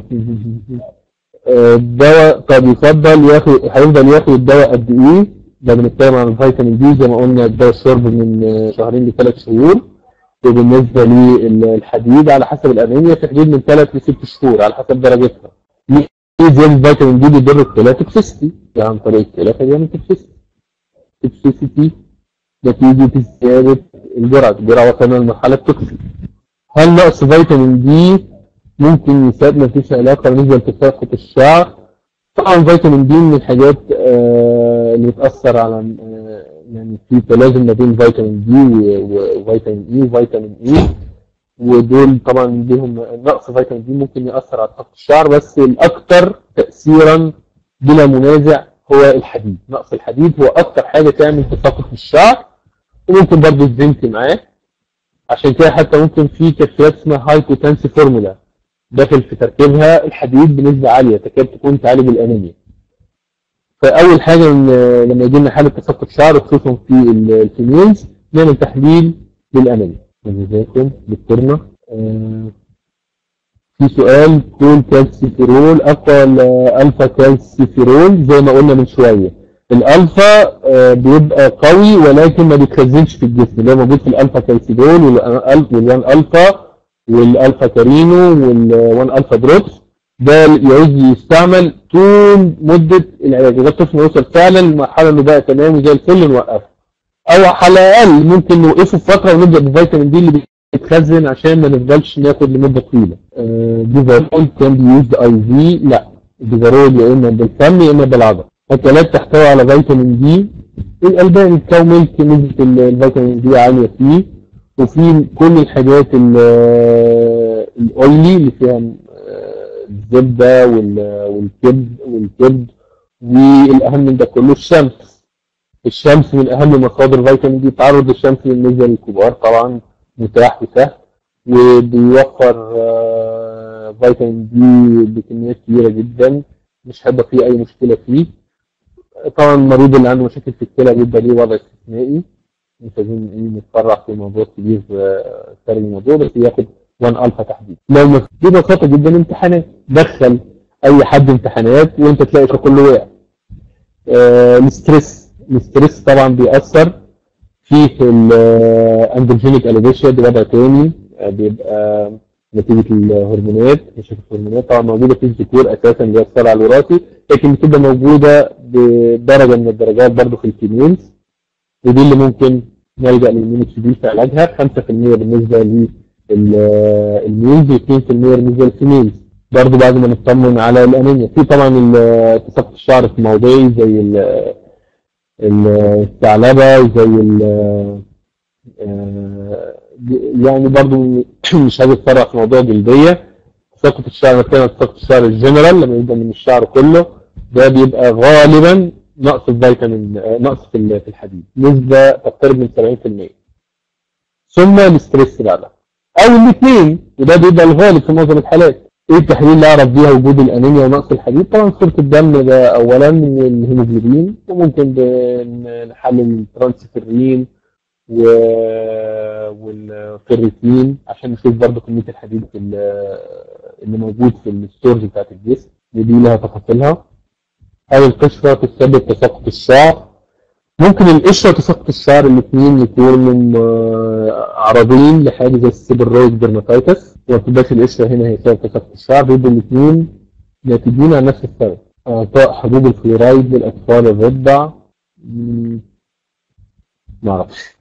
A: آه، الدواء طب يفضل ياخد هيفضل ياخد الدواء قد ايه؟ ده بنتكلم عن الفيتامين دي زي ما قلنا الدواء الشرب من آه، شهرين لثلاث شهور وبالنسبه للحديد على حسب الانيميا في حدود من ثلاث لست شهور على حسب درجتها. ليه زياده الفيتامين دي بيضر الكلى توكسيستي يعني عن طريق الكلى فبيعمل توكسيستي. توكسيستي نتيجه زياده الجرعه، الجرعه وصلنا لمرحله توكسيك. هل نقص فيتامين دي ممكن يسبب مفيش علاقه بالنسبه لتساقط الشعر؟ طبعا فيتامين دي من الحاجات آه، اللي بتاثر على آه، يعني في تلازم ما بين فيتامين دي و- وفيتامين اي وفيتامين اي ودول طبعا ليهم نقص فيتامين دي ممكن ياثر على تساقط الشعر بس الاكثر تاثيرا بلا منازع هو الحديد نقص الحديد هو اكثر حاجه تعمل تساقط في الشعر وممكن برضه الزنك معاه عشان كده حتى ممكن في كافيات اسمها هاي بوتنسي فورمولا داخل في تركيبها الحديد بنسبه عاليه تكاد تكون تعالج الانيميا فاول حاجه إن لما يجي لنا حاله تساقط شعر خصوصا في ال- الفيميلز نعمل تحليل للانيميا جزاكم دكتورنا آه، في سؤال كول كالسيفيرول اقوى ولا الفا كالسيفيرول زي ما قلنا من شويه الالفا آه، بيبقى قوي ولكن ما بيتخزنش في الجسم اللي هو موجود في الالفا كالسيدول والأل- والوان الفا والالفا كارينو والوان الفا دروبس ده يعوز يستعمل طول مده العلاج اذا الطفل يوصل فعلا لمرحله انه بقى تمام وزي الفل نوقفه او على الاقل ممكن نوقفه فتره ونبدا بالفيتامين دي اللي بيتخزن عشان ما نفضلش ناخد لمده طويله آه، ديفارول كان بيوزد اي في لا ديفارول يا اما بالفم يا اما بالعضل اكلات تحتوي على فيتامين دي الالبان الكاو ميلك نسبه ال- الفيتامين دي عاليه فيه وفي كل الحاجات ال- الاويلي اللي فيها آه، الزبده وال- والكبد والكبد والاهم من ده كله الشمس الشمس من اهم مصادر فيتامين دي تعرض الشمس بالنسبه للكبار طبعا متاح وسهل وبيوفر آه، فيتامين دي بكميات كبيره جدا مش هيبقى فيه اي مشكله فيه طبعا المريض اللي عنده مشاكل في الكلى بيبقى ليه وضع استثنائي مش عايزين ايه نتفرع في موضوع كبير آه، خارج الموضوع بس ياخد 1 الفا تحديد لو ما ببساطه جدا امتحانات دخل اي حد امتحانات وانت تلاقي كله وقع آه، الستريس الستريس طبعا بيأثر في الاندروجينيك اليفيشن ده وضع تاني آه، بيبقى نتيجة الهرمونات مشاكل الهرمونات طبعا موجودة في الذكور أساسا اللي هي الصلع الوراثي لكن بتبقى موجودة بدرجة من الدرجات برضه في الفيميلز ودي اللي ممكن نلجأ للمينكسيديل في علاجها 5% بالنسبة للميلز و2% بالنسبة للفيميلز برضه بعد ما نطمن على الأنيميا في طبعا ال- تساقط الشعر في موضعي زي ال- الثعلبة زي ال- آه، يعني برضو مش عايز اتفرع في موضوع جلديه تساقط الشعر مثلا تساقط الشعر الجنرال لما يبدا من الشعر كله ده بيبقى غالبا نقص الفيتامين آه، نقص في ال- في الحديد نسبه تقترب من 70% ثم الاستريس بعدها او الاثنين وده بيبقى الغالب في معظم الحالات ايه التحليل اللي اعرف بيها وجود الانيميا ونقص الحديد طبعا صوره الدم ده اولا من الهيموجلوبين وممكن نحلل الترانسفيرين و... والفيريتين عشان نشوف برضه كميه الحديد في اللي موجود في الستورز بتاعت الجسم ودي لها تفاصيلها او القشره تسبب تساقط الشعر ممكن القشره تساقط الشعر الاثنين يكونوا عرضين لحاجه زي السيبرويد ديرماتيتس وما بتبقاش القشره هنا هي سبب تساقط الشعر بيبقوا الاثنين ناتجين عن نفس السبب اعطاء حبوب الفلورايد للاطفال الرضع ما اعرفش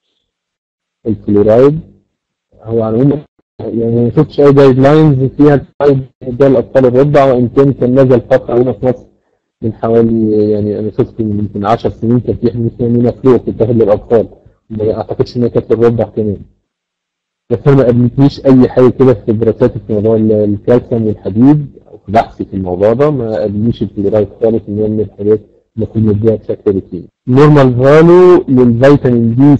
A: الفلورايد هو على العموم يعني ما شفتش اي جايد لاينز فيها ده الاطفال الرضع وان كان كان نزل فتره هنا في مصر من حوالي يعني انا شفت من 10 سنين كان في حاجه اسمها مينا فلو بتتاخد للاطفال ما اعتقدش انها كانت للرضع كمان بس انا ما قابلتنيش اي حاجه كده في دراساتي في موضوع الكالسيوم والحديد او في بحثي في الموضوع ده ما قابلنيش الفلورايد خالص ان هي من الحاجات اللي المفروض نديها بشكل روتيني نورمال فالو للفيتامين دي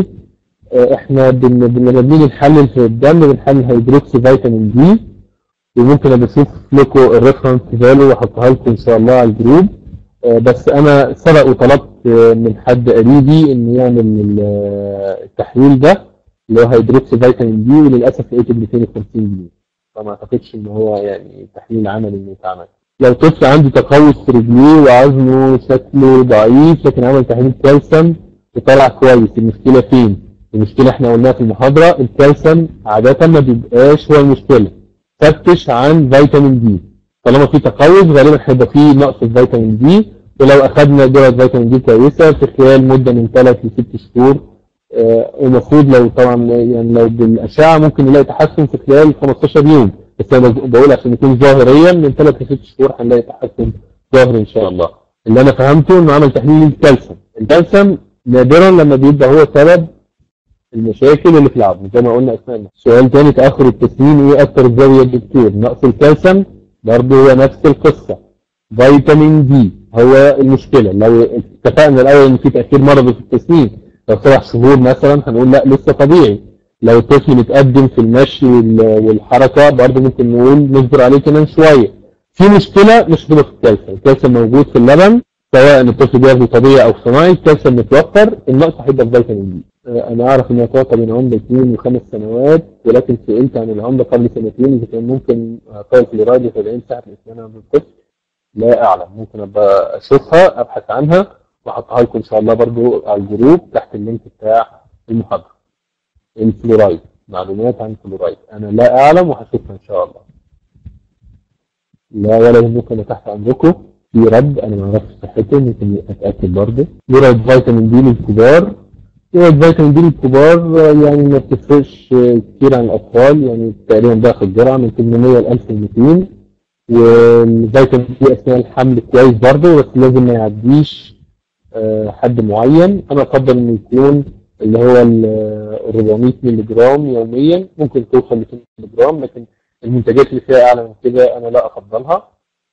A: 3 احنا لما بنيجي نحلل في الدم بنحلل هيدروكسي فيتامين دي وممكن ابقى اشوف لكم الريفرنس فاليو واحطها لكم ان شاء الله على الجروب بس انا سبق وطلبت من حد قريبي ان يعمل التحليل ده اللي هو هيدروكسي فيتامين دي وللاسف لقيته ب 250 جنيه فما اعتقدش ان هو يعني تحليل عملي انه يتعمل لو طفل عنده تقوس في رجليه وعظمه شكله ضعيف لكن عمل تحليل كالسيوم وطلع كويس المشكله فين؟ المشكله احنا قلناها في المحاضره الكالسيوم عاده ما بيبقاش هو المشكله فتش عن فيتامين دي طالما في تقوس غالبا هيبقى في نقص في فيتامين دي ولو اخذنا جرعه فيتامين دي كويسه في خلال مده من 3 ل 6 شهور المفروض لو طبعا يعني لو بالاشعه ممكن نلاقي تحسن في خلال 15 يوم بس انا بقول عشان يكون ظاهريا من 3 ل 6 شهور هنلاقي تحسن ظاهر ان شاء الله اللي انا فهمته انه عمل تحليل الكالسيوم الكالسيوم نادرا لما بيبقى هو سبب المشاكل اللي في العظم زي ما قلنا اثناء سؤال تاني تاخر التسمين ايه اكتر الزاويه الدكتور نقص الكالسيوم برضه هو نفس القصه فيتامين دي هو المشكله لو اتفقنا الاول ان في تاثير مرضي في التسمين لو سبع شهور مثلا هنقول لا لسه طبيعي لو الطفل متقدم في المشي والحركه برضه ممكن نقول نصبر عليه كمان شويه في مشكله مش هتبقى في الكالسيوم الكالسيوم موجود في اللبن سواء ان الطفل بياخده طبيعي او صناعي الكالسيوم متوفر النقص هيبقى في فيتامين دي انا اعرف ان يتوقع بين عمر اثنين وخمس سنوات ولكن سئلت عن العمر قبل سنتين اذا كان ممكن اعطاء الفلورايد يتابعين ساعه الاسنان من الطفل لا اعلم ممكن ابقى اشوفها ابحث عنها واحطها لكم ان شاء الله برضو على الجروب تحت اللينك بتاع المحاضره الفلورايد معلومات عن الفلورايد انا لا اعلم وهشوفها ان شاء الله لا ولا يهمكم انا تحت امركم في رد انا ما اعرفش صحته ممكن اتاكد برضه جرعه فيتامين دي للكبار جرعه فيتامين دي للكبار يعني ما بتفرقش كتير عن الاطفال يعني تقريبا باخد جرعه من 800 ل 1200 والفيتامين دي اثناء الحمل كويس برضه بس لازم ما يعديش حد معين انا افضل انه يكون اللي هو ال 400 مللي جرام يوميا ممكن توصل ل 200 مللي جرام لكن المنتجات اللي فيها اعلى من كده انا لا افضلها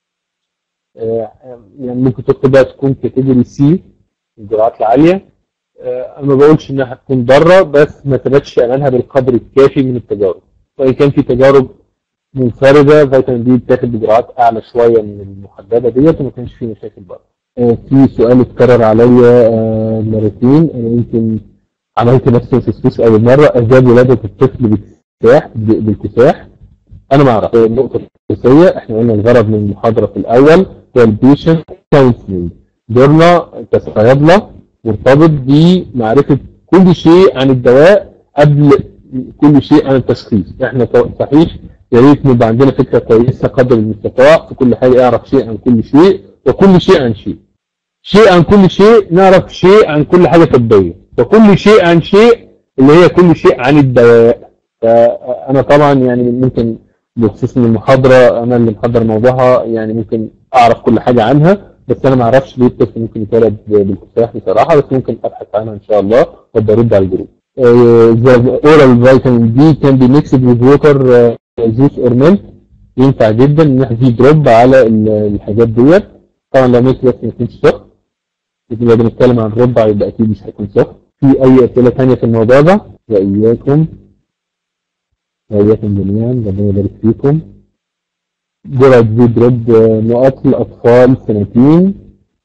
A: يعني ممكن تدخل بقى تكون كاتيجوري سي الجرعات العاليه انا ما بقولش انها هتكون ضاره بس ما ثبتش امانها بالقدر الكافي من التجارب وان كان في تجارب منفرده فيتامين دي بتاخد بجرعات اعلى شويه من المحدده ديت وما كانش في مشاكل برضه في سؤال اتكرر عليا مرتين انا يمكن عملت نفس الفسفوس اول مره اسباب ولاده الطفل بالكساح بالكساح انا ما اعرف النقطه الاساسيه احنا قلنا الغرض من المحاضره في الاول هو البيشنت كونسلنج دورنا كصيادله مرتبط بمعرفه كل شيء عن الدواء قبل كل شيء عن التشخيص احنا صحيح يا ريت نبقى عندنا فكره كويسه قدر المستطاع في كل حاجه اعرف شيء عن كل شيء وكل شيء عن شيء شيء عن كل شيء نعرف شيء عن كل حاجه طبيه وكل شيء عن شيء اللي هي كل شيء عن الدواء فانا طبعا يعني ممكن بخصوص ان المحاضره انا اللي محضر موضوعها يعني ممكن اعرف كل حاجه عنها بس انا ما اعرفش ليه الطفل ممكن يتولد بالكفاح بصراحه بس ممكن ابحث عنها ان شاء الله وابدا ارد على الجروب. ذا اورال فيتامين دي كان بي ميكسد وذ ووتر جوس اور ميلك ينفع جدا ان احنا في دروب على الحاجات ديت طبعا لو ميكس بس ما يكونش سخن لكن لو بنتكلم عن ربع يبقى اكيد مش هيكون سخن في اي اسئله ثانيه في الموضوع ده واياكم وإياكم جميعا ربنا يبارك فيكم جرعة في دروب نقط لأطفال سنتين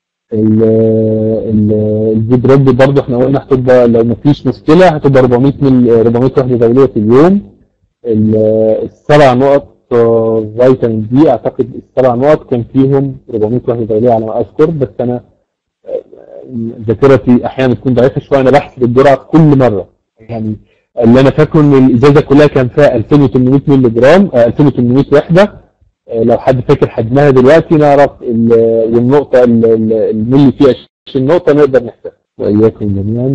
A: الفي دروب برضه احنا قلنا هتبقى لو مفيش مشكلة هتبقى 400 مل 400 وحدة دولية في اليوم السبع نقط فيتامين دي اعتقد السبع نقط كان فيهم 400 وحدة دولية على ما اذكر بس انا ذاكرتي احيانا تكون ضعيفة شوية انا بحسب الجرعة كل مرة يعني اللي انا فاكره ان الازازة كلها كان فيها 2800 مللي جرام 2800 وحدة لو حد فاكر حجمها دلوقتي نعرف والنقطة الملي فيها 20 نقطة نقدر نحسبها وإياكم جميعا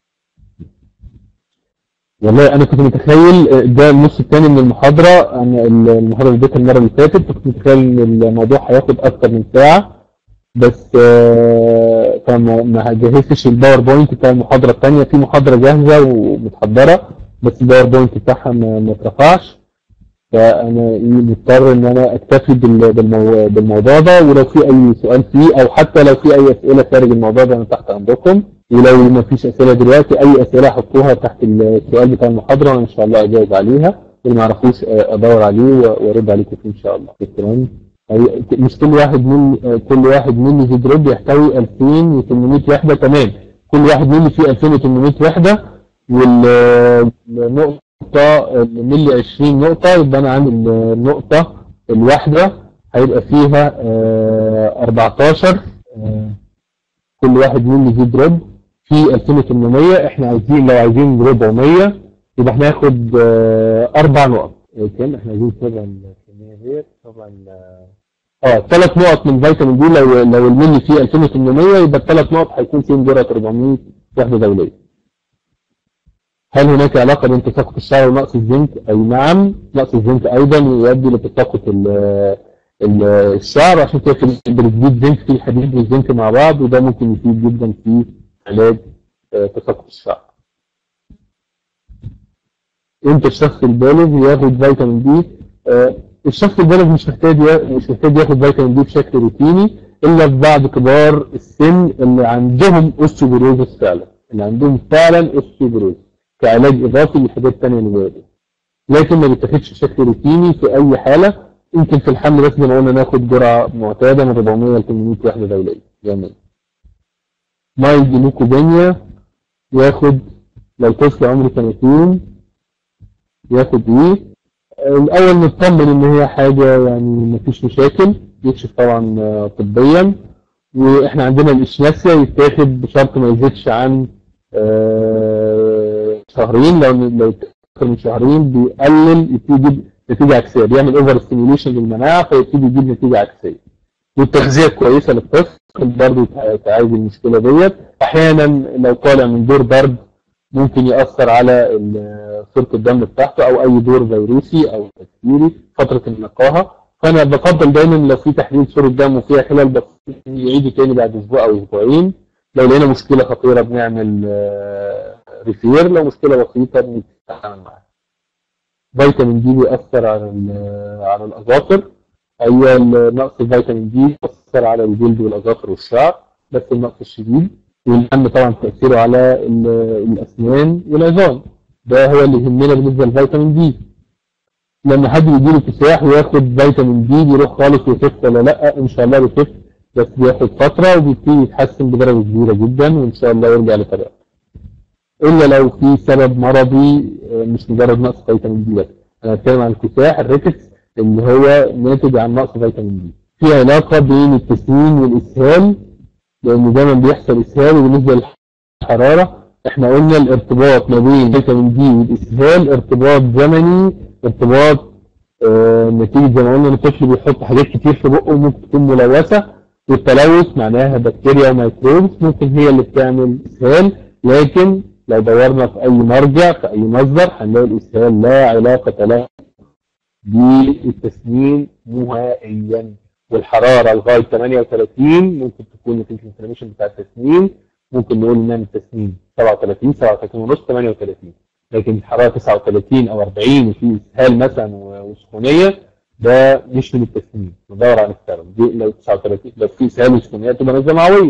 A: والله أنا كنت متخيل ده النص الثاني من المحاضرة أنا المحاضرة اللي اديتها المرة اللي فاتت كنت متخيل إن الموضوع هياخد أكتر من ساعة بس فما ما جهزتش الباوربوينت بتاع المحاضرة الثانية في محاضرة جاهزة ومتحضرة بس الباوربوينت بتاعها ما اترفعش فانا مضطر ان انا اكتفي بالمو... بالموضوع ده ولو في اي سؤال فيه او حتى لو في اي اسئله خارج الموضوع ده انا تحت امركم ولو ما فيش اسئله دلوقتي اي اسئله حطوها تحت السؤال بتاع المحاضره وانا ان شاء الله اجاوب عليها اللي ما يعرفوش ادور عليه وارد عليكم فيه ان شاء الله تمام مش كل واحد من كل واحد مني في دروب يحتوي 2800 وحده تمام كل واحد مني فيه 2800 وحده والنقطه نقطة ملي 20 نقطة يبقى أنا عندي النقطة الواحدة هيبقى فيها 14 كل واحد ملي في دروب في 2800 احنا عايزين لو عايزين 400 يبقى احنا هناخد أربع نقط كام احنا عايزين طبعا الكمية ديت طبعا اه ثلاث نقط من فيتامين دي لو لو الملي فيه 2800 يبقى الثلاث نقط هيكون فيهم جرعة 400 وحدة دولية هل هناك علاقة بين تساقط الشعر ونقص الزنك؟ أي نعم نقص الزنك أيضا يؤدي لتساقط الشعر عشان كده بنزيد زنك في الحديد والزنك مع بعض وده ممكن يفيد جدا في علاج تساقط الشعر. امتى الشخص البالغ ياخد فيتامين دي؟ الشخص البالغ مش محتاج مش محتاج ياخد فيتامين دي بشكل روتيني الا في بعض كبار السن اللي عندهم اوستيوبروزس فعلا اللي عندهم فعلا اوستيوبروزس كعلاج إضافي لحاجات تانية نوادي لكن ما بيتاخدش بشكل روتيني في أي حالة يمكن في الحمل بس زي ما قلنا ناخد جرعة معتادة من 400 ل 800 وحدة دولية يوميا مايلد لوكوبينيا ياخد لو طفل عمره سنتين ياخد ايه الأول نطمن إن هي حاجة يعني مفيش مشاكل يكشف طبعا طبيا وإحنا عندنا الإشناسيا يتاخد بشرط ما يزيدش عن شهرين لو لو اكثر من شهرين بيقلل يبتدي يجيب نتيجه عكسيه بيعمل اوفر ستيميوليشن للمناعه فيبتدي يجيب نتيجه عكسيه والتغذيه كويسه للطفل برضه تعالج المشكله ديت احيانا لو طالع من دور برد ممكن ياثر على صوره الدم بتاعته او اي دور فيروسي او بكتيري فتره النقاهه فانا بفضل دايما لو في تحليل صوره دم وفيها خلال بسيط يعيده تاني بعد اسبوع او اسبوعين لو لقينا مشكله خطيره بنعمل ريفير لو مشكلة بسيطة بنتعامل معاها فيتامين دي بيأثر على على الأظافر أي نقص الفيتامين دي بيأثر على الجلد والأظافر والشعر بس النقص الشديد والأهم طبعا تأثيره على الأسنان والعظام ده هو اللي يهمنا بالنسبة للفيتامين دي لما حد يجيله كساح وياخد فيتامين دي بيروح خالص ويخف ولا لا ان شاء الله بيخف بس بياخد فترة وبيبتدي يتحسن بدرجة كبيرة جدا وان شاء الله يرجع لطبيعته الا لو في سبب مرضي مش مجرد نقص فيتامين دي بس انا بتكلم عن الكساح الريكتس اللي هو ناتج عن نقص فيتامين دي في علاقة بين التسمين والاسهال لان دايما بيحصل اسهال وبالنسبة للحرارة احنا قلنا الارتباط ما بين فيتامين دي والاسهال ارتباط زمني ارتباط اه نتيجة زي ما قلنا ان الطفل بيحط حاجات كتير في بقه ممكن تكون ملوثة والتلوث معناها بكتيريا وميكروبس ممكن هي اللي بتعمل اسهال لكن لو دورنا في أي مرجع في أي مصدر هنلاقي الإسهال لا علاقة له بالتسنين نهائيا والحرارة لغاية 38 ممكن تكون نتيجة الانفلاميشن بتاع التسنين ممكن نقول إنها من التسنين 37 37 ونص 38 لكن الحرارة 39 أو 40 وفي إسهال مثلا وسخونية ده مش من التسنين ندور على السبب دي لو 39 لو في إسهال وسخونية تبقى نزلة معوية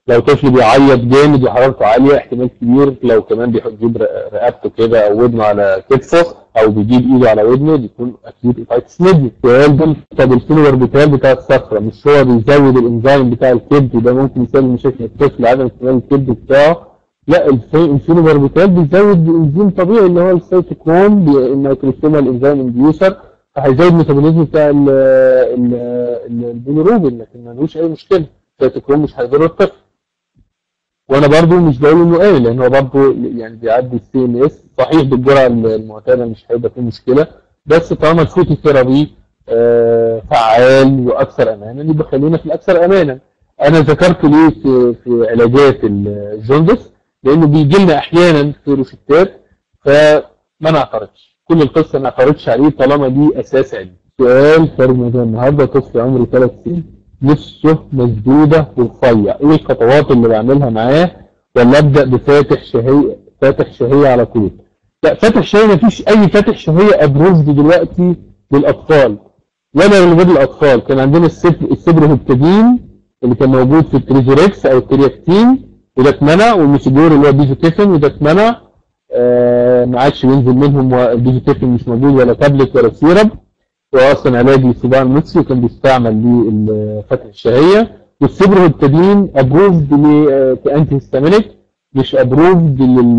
A: لو طفل بيعيط جامد وحرارته عاليه احتمال كبير لو كمان بيجيب رقبته كده او ودنه على كتفه او بيجيب ايده على ودنه بيكون اكيد ايتايتس ميديا السؤال ده طب الفينوربيتال بتاع الصخره مش هو بيزود الانزيم بتاع الكبد وده ممكن يسبب مشاكل الطفل عدم استعمال الكبد بتاعه لا الفينوربيتال بيزود انزيم طبيعي اللي هو السيتوكروم النيتروسوما الانزيم انديوسر فهيزود الميتابوليزم بتاع البيليروبين لكن ملوش اي مشكله السيتوكروم مش هيضر الطفل وانا برضو مش بقول انه ايه لان هو برضو يعني بيعدي السي ام اس صحيح بالجرعه المعتاده مش هيبقى فيه مشكله بس طالما الفوتو ثيرابي آه فعال واكثر امانا يبقى خلينا في الاكثر امانا انا ذكرت ليه في في علاجات الجوندس لانه بيجي لنا احيانا في روشتات فما نعترضش كل القصه ما نعترضش عليه طالما دي اساس علمي سؤال في رمضان النهارده طفل عمره 3 سنين نفسه مسدودة ورفيع ايه الخطوات اللي بعملها معاه ولا ابدأ بفاتح شهية فاتح شهية على طول لا فاتح شهية مفيش اي فاتح شهية ابروفد دلوقتي للاطفال ولا لولاد الاطفال كان عندنا السبر السبر هيبتادين اللي كان موجود في التريزوريكس او الترياكتين وده اتمنع والميسيدور اللي هو بيزوتيفن وده اتمنع آه ما عادش بينزل منهم البيزوتيفن مش موجود ولا تابلت ولا سيرب هو اصلا علاج للصداع النفسي وكان بيستعمل لفتح الشهيه والسيبروهيبتادين ابروفد كانتي هيستامينيك مش ابروفد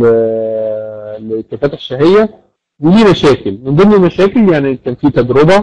A: لفتح الشهيه وليه مشاكل من ضمن المشاكل يعني كان في تجربه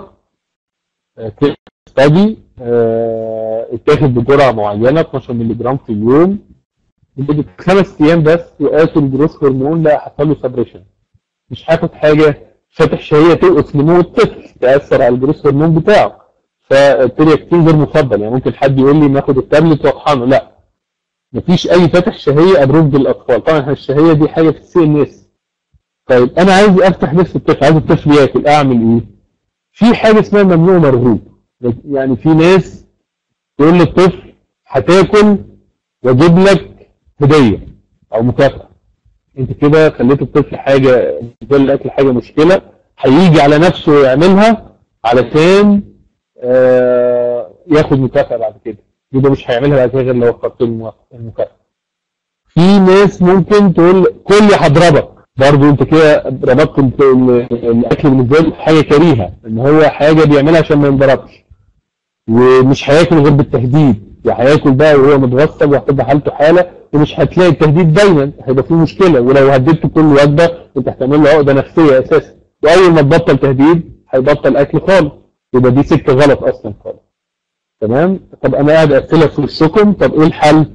A: ستادي اتاخد بجرعه معينه 12 مللي جرام في اليوم لمده خمس ايام بس وقاسوا الجروس هرمون لا حصل له سبريشن مش هاخد حاجه فاتح شهيه توقف نمو الطفل تاثر على الجروس هرمون بتاعه فالترياكتين غير مفضل يعني ممكن حد يقول لي ناخد التابلت واطحنه لا مفيش اي فاتح شهيه ابروفد للاطفال طبعا الشهيه دي حاجه في السي ان اس طيب انا عايز افتح نفس الطفل عايز الطفل ياكل اعمل ايه في حاجه اسمها ممنوع مرغوب يعني في ناس تقول للطفل هتاكل واجيب لك هديه او مكافاه انت كده خليت الطفل حاجه بالنسبه الاكل حاجه مشكله هيجي على نفسه ويعملها علشان آه ياخد مكافاه بعد كده يبقى مش هيعملها بعد كده غير لو وفرت له المكافاه في ناس ممكن تقول كل هضربك برضه انت كده ربطت الاكل بالنسبه له حاجه كريهه ان هو حاجه بيعملها عشان ما ينضربش ومش هياكل غير بالتهديد وهياكل بقى وهو متغصب وهتبقى حالته حاله ومش هتلاقي التهديد دايما هيبقى فيه مشكله ولو هددته كل وجبه انت هتعمل له عقده نفسيه اساسا واول ما تبطل تهديد هيبطل اكل خالص يبقى دي سكه غلط اصلا خالص تمام طب انا قاعد اقفلها في وشكم طب ايه الحل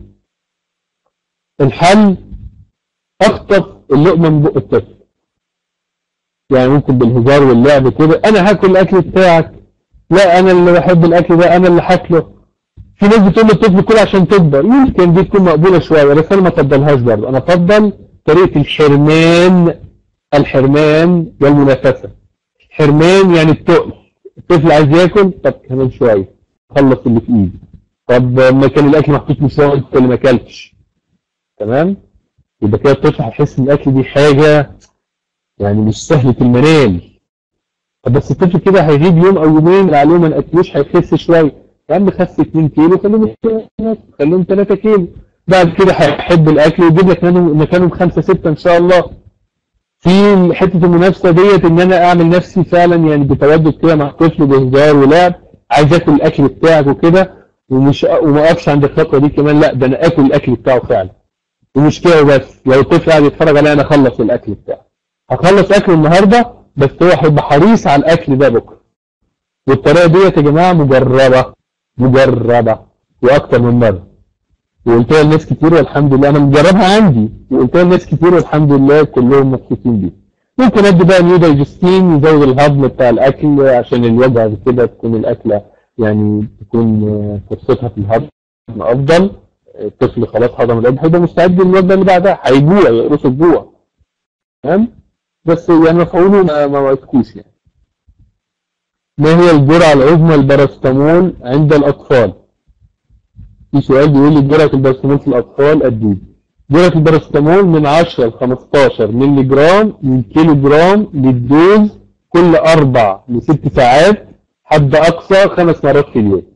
A: الحل اخطف اللقمه من بق الطفل يعني ممكن بالهزار واللعب كده انا هاكل الاكل بتاعك لا انا اللي بحب الاكل ده انا اللي هاكله في ناس بتقول للطفل كل عشان تكبر يمكن دي تكون مقبوله شويه بس انا ما افضلهاش برضه انا افضل طريقه الحرمان الحرمان والمنافسه حرمان يعني التقل الطفل عايز ياكل طب كمان شويه خلص اللي في ايدي طب ما كان الاكل محطوط من شويه انت اللي ما اكلتش تمام يبقى كده الطفل هيحس ان الاكل دي حاجه يعني مش سهله المنال طب بس الطفل كده هيغيب يوم او يومين عليه ما ناكلوش هيخس شويه يا عم خس 2 كيلو خليهم خليهم 3 كيلو بعد كده هيحب الاكل ويجيب لك مكانهم 5 6 ان شاء الله في حته المنافسه ديت ان انا اعمل نفسي فعلا يعني بتودد كده مع الطفل بهزار ولعب عايز اكل الاكل بتاعك وكده ومش وما اقفش عند الخطوه دي كمان لا ده انا اكل الاكل بتاعه فعلا ومش كده بس لو الطفل قاعد يتفرج عليا انا اخلص الاكل بتاعه هخلص اكل النهارده بس هو هيبقى حريص على الاكل ده بكره والطريقه ديت يا جماعه مجربه مجربه واكتر من مره وقلتها لناس كتير والحمد لله انا مجربها عندي وقلتها لناس كتير والحمد لله كلهم مبسوطين بيها ممكن ادي بقى نيو دايجستين يزود الهضم بتاع الاكل عشان الوجبه كده تكون الاكله يعني تكون فرصتها في الهضم افضل الطفل خلاص هضم الوجبه هيبقى مستعد للوجبه اللي بعدها هيجوع يقرص الجوع تمام بس يعني مفعوله ما ما وعدتكوش يعني ما هي الجرعة العظمى البارستامول عند الأطفال؟ في سؤال بيقول لي جرعة البارستامول في الأطفال قد إيه؟ جرعة البارستامول من 10 ل 15 مللي جرام من كيلو جرام للدوز كل أربع لست ساعات حد أقصى خمس مرات في اليوم.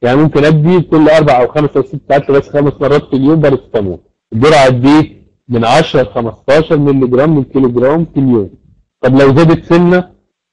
A: يعني ممكن ادي كل اربع او خمس او ست ساعات لغايه خمس مرات في اليوم بارستامول الجرعه دي من 10 ل 15 مللي جرام من كيلو جرام في اليوم طب لو زادت سنه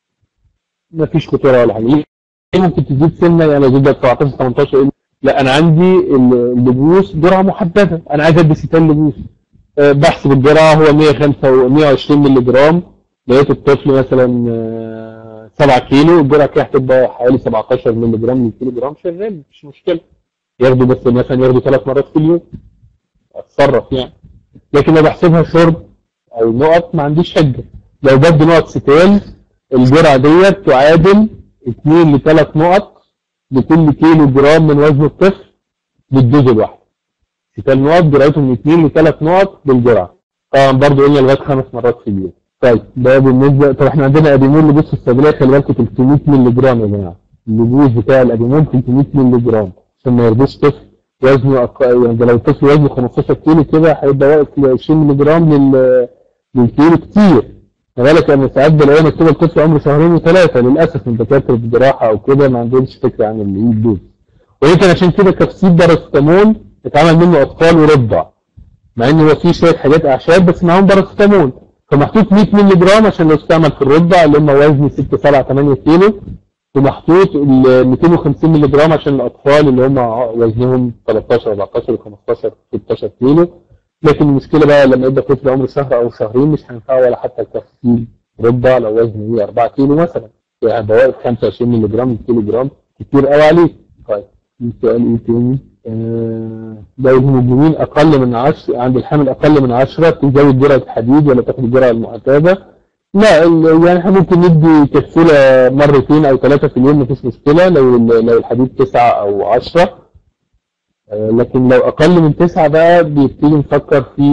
A: مفيش خطوره ولا حاجه ليه ممكن تزيد سنه يعني لو زادت 17 18 لا انا عندي اللبوس جرعه محدده انا عايز ادي 60 لبوس أه بحسب الجرعه هو 105 120 مللي جرام لقيت الطفل مثلا أه 7 كيلو الجرعه كده هتبقى حوالي 17 مللي جرام من كيلو جرام شغال مفيش مشكله ياخدوا بس مثلا ياخدوا ثلاث مرات في اليوم اتصرف يعني لكن لو بحسبها شرب او نقط ما عنديش حجه لو بدي نقط ستال الجرعه ديت تعادل 2 ل 3 نقط لكل كيلو جرام من وزن الطفل بالدوز الواحد ستال نقط جرعته من 2 ل 3 نقط بالجرعه طبعا برضه قلنا لغايه خمس مرات في اليوم طيب ده بالنسبه طب احنا عندنا اديمول لبوس في الصيدليه خلي بالكم 300 مللي جرام يا جماعه اللبوس بتاع الاديمول 300 مللي جرام عشان ما يرضوش طفل وزنه أق... يعني ده لو الطفل وزنه 15 كيلو كده هيبقى واقف ل 20 مللي جرام لل... للكيلو كتير ما بالك انا ساعات بلاقيها مكتوبه الطفل عمره شهرين وثلاثه للاسف من دكاتره الجراحه او كده ما عندهمش فكره عن اللي الدوز ويمكن عشان كده كبسيد باراسيتامول اتعمل منه اطفال ورضع مع ان هو فيه شويه حاجات اعشاب بس معاهم باراسيتامول فمحطوط 100 مللي جرام عشان لو استعمل في الرضع اللي هم وزن 6 7 8 كيلو ومحطوط ال 250 مللي جرام عشان الاطفال اللي هم وزنهم 13 14 15 16 كيلو لكن المشكله بقى لما يبقى طفل عمره شهر او شهرين مش هينفعه ولا حتى الكبسيل رضع لو وزنه ايه 4 كيلو مثلا يعني هيبقى واقف 25 مللي جرام كيلو جرام كتير قوي عليه طيب سؤال ايه تاني؟ آه لو الهيموجلوبين اقل من 10 عند الحامل اقل من 10 تزود جرعه الحديد ولا تاخد الجرعه المعتاده؟ لا يعني احنا ممكن ندي كبسوله مرتين او ثلاثه في اليوم مفيش مشكله لو لو الحديد 9 او 10 آه لكن لو اقل من 9 بقى بيبتدي نفكر في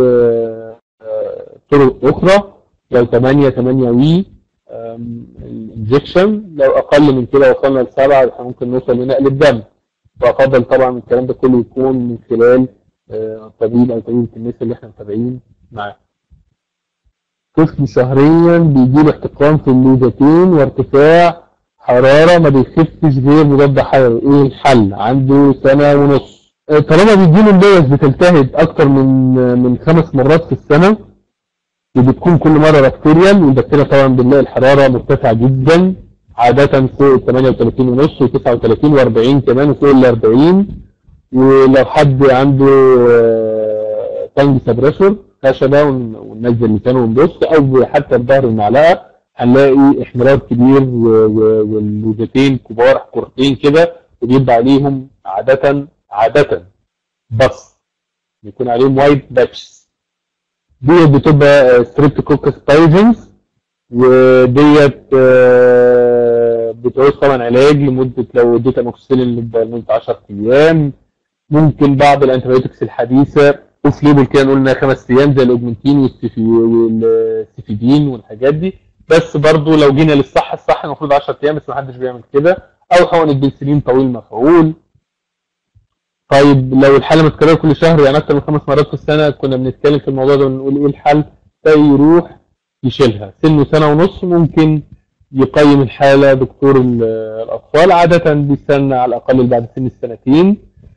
A: آه طرق اخرى لو 8 8 وي الانجكشن لو اقل من كده وصلنا لسبعه احنا ممكن نوصل لنقل الدم وافضل طبعا الكلام ده كله يكون من خلال طبيب او طبيبه الناس اللي احنا متابعين معاه. طفل شهريا بيجيب احتقان في اللوزتين وارتفاع حراره ما بيخفش غير مضاد حيوي، ايه الحل؟ عنده سنه ونص. طالما بيجيله اللوز بتلتهب اكتر من من خمس مرات في السنه وبتكون كل مره بكتيريال والبكتيريا طبعا بنلاقي الحراره مرتفعه جدا عادة فوق ال 38 ونص و 39 و40 كمان وفوق ال 40 ولو حد عنده تانج سبريسور خشبة وننزل لسانه ونبص او حتى بظهر المعلقة هنلاقي احمرار كبير واللوزتين كبار كورتين كده وبيبقى عليهم عادة عادة بس بيكون عليهم وايت باتشز دي بتبقى ستريبتوكوكس بايجنز وديت بتعوز طبعا علاج لمده لو اديت اموكسيسيلين لمده 10 ايام ممكن بعض الانتيبيوتكس الحديثه اوف ليبل كده نقول انها خمس ايام زي الاوجمنتين والسيفيدين والحاجات دي بس برضو لو جينا للصح الصح المفروض 10 ايام بس ما حدش بيعمل كده او حقن البنسلين طويل مفعول طيب لو الحاله متكرره كل شهر يعني اكتر من خمس مرات في السنه كنا بنتكلم في الموضوع ده ونقول ايه الحل ده يروح يشيلها سنه سنه ونص ممكن يقيم الحالة دكتور الأطفال عادة بيستنى على الأقل بعد سن السنتين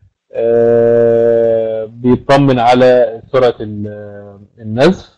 A: بيطمن على سرعة النزف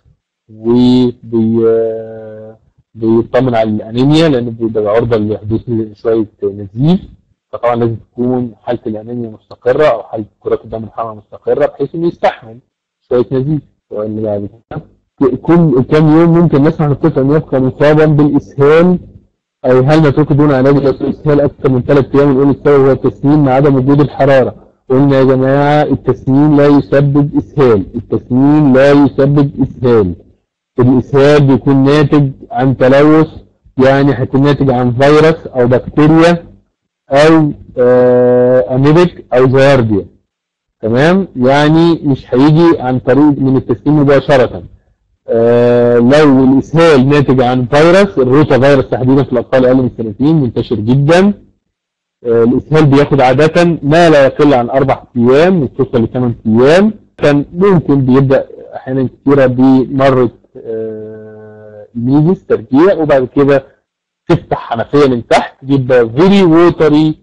A: وبيطمن على الأنيميا لأنه بيبقى عرضة لحدوث شوية نزيف فطبعا لازم تكون حالة الأنيميا مستقرة أو حالة كرات الدم الحمراء مستقرة بحيث إنه يستحمل شوية نزيف السؤال اللي بعد كل كام يوم ممكن نسمع الطفل ان يبقى مصابا بالاسهال او هل نترك دون علاج الاسهال اكثر من ثلاث ايام ونقول السبب هو التسنين مع عدم وجود الحراره قلنا يا جماعه التسنين لا يسبب اسهال التسنين لا يسبب اسهال الاسهال بيكون ناتج عن تلوث يعني هيكون ناتج عن فيروس او بكتيريا او آه اميبك او زيارديا تمام يعني مش هيجي عن طريق من التسنين مباشره آه لو الاسهال ناتج عن فيروس الروتا فيروس تحديدا في الاطفال اقل من سنتين منتشر جدا آه الاسهال بياخد عاده ما لا يقل عن اربع ايام وتوصل لثمان ايام كان ممكن بيبدا احيانا كثيره بمره آه ميزس ترجيع وبعد كده تفتح حنفيه من تحت يبقى فيري ووتري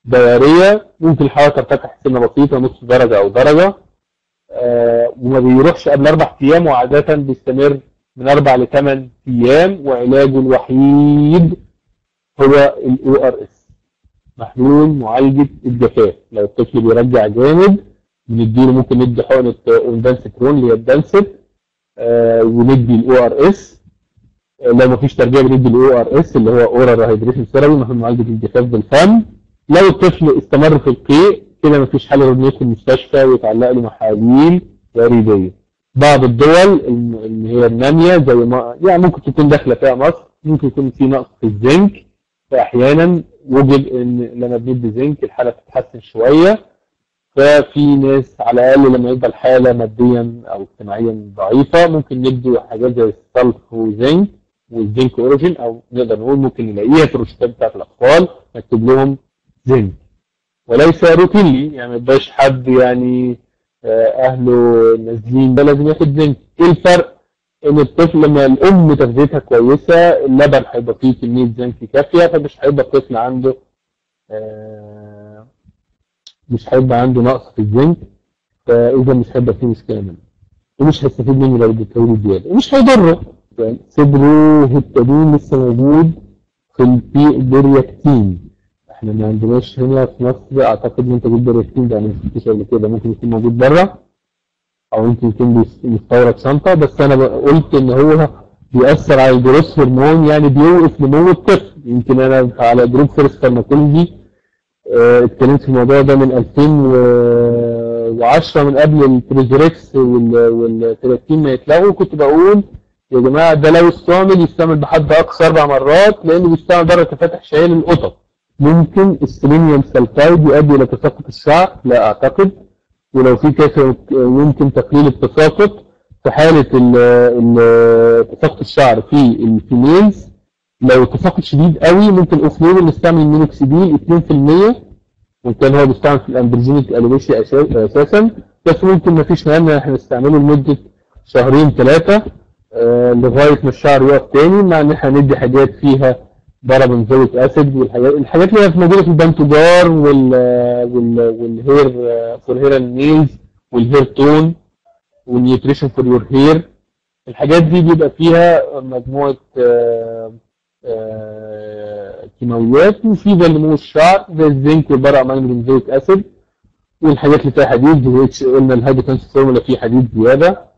A: دوريه ممكن الحراره ترتفع سنه بسيطه نص درجه او درجه آه، وما بيروحش قبل اربع ايام وعاده بيستمر من اربع لثمان ايام وعلاجه الوحيد هو الاو ار اس محلول معالجه الجفاف لو الطفل بيرجع جامد بنديله ممكن ندي حقنه اندانسترون اللي هي الدانست آه، وندي الاو ار اس لو مفيش تربيه بندي الاو ار اس اللي هو اورال هيدريشن ثيرابي محلول معالجه الجفاف بالفم لو الطفل استمر في القيء كده مفيش حل غير انه يدخل المستشفى ويتعلق له محاليل وريديه بعض الدول اللي هي الناميه زي ما يعني ممكن تكون داخله فيها مصر ممكن يكون في نقص في الزنك فاحيانا وجد ان لما بندي زنك الحاله بتتحسن شويه ففي ناس على الاقل لما يبقى الحاله ماديا او اجتماعيا ضعيفه ممكن ندي حاجات زي السلف وزنك والزنك اوريجين او نقدر نقول ممكن نلاقيها في الروشتات بتاعت الاطفال نكتب لهم زنك وليس روتينلي يعني ما يبقاش حد يعني آه، اهله نازلين ده لازم ياخد زنك ايه الفرق ان الطفل لما الام تغذيتها كويسه اللبن هيبقى فيه كميه زنك كافيه فمش هيبقى الطفل عنده آه، مش هيبقى عنده نقص في الزنك فاذا مش هيبقى فيه مشكله منه ومش هيستفيد منه لو اديته زياده ومش هيضره يعني صدره هيبتادين لسه موجود في البيرياكتين احنا ما عندناش هنا في مصر اعتقد منتج البيرياكتين ده انا ما شفتوش قبل كده ممكن يكون موجود بره او ممكن يكون بيس- مستورد شنطه بس انا ب- قلت ان هو بيأثر على الجروس هرمون يعني بيوقف نمو الطفل يمكن انا على جروب فيرست فارماكولوجي آه، اتكلمت في الموضوع ده من 2010 من قبل البريزوريكس والتلاتين ما يتلغوا كنت بقول يا جماعه ده لو استعمل يستعمل بحد اقصى اربع مرات لانه بيستعمل درجه تفتح شهيه للقطط ممكن السيلينيوم سلفايد يؤدي الى تساقط الشعر لا اعتقد ولو في كسر يمكن تقليل التساقط في حاله ال- ال- تساقط الشعر في الفيميلز لو التساقط شديد قوي ممكن اوف ليبل نستعمل مينوكسيديل 2% وكان هو بيستعمل في الاندروجينيك الوبيشيا اساسا بس ممكن ما فيش مانع احنا نستعمله لمده شهرين ثلاثه آه، لغايه ما الشعر يقف تاني مع ان احنا ندي حاجات فيها بارابنزويك اسيد والحاجات الحاجات اللي هي موجوده في البنتوجار وال وال والهير فور هير اند نيلز والهير تون والنيوتريشن فور يور هير الحاجات دي بيبقى فيها مجموعه آه، آه، كيماويات مفيده لنمو الشعر زي الزنك والبرا امينو بنزويك اسيد والحاجات اللي فيها حديد زي اتش قلنا الهايبوتنس فورمولا فيه حديد زياده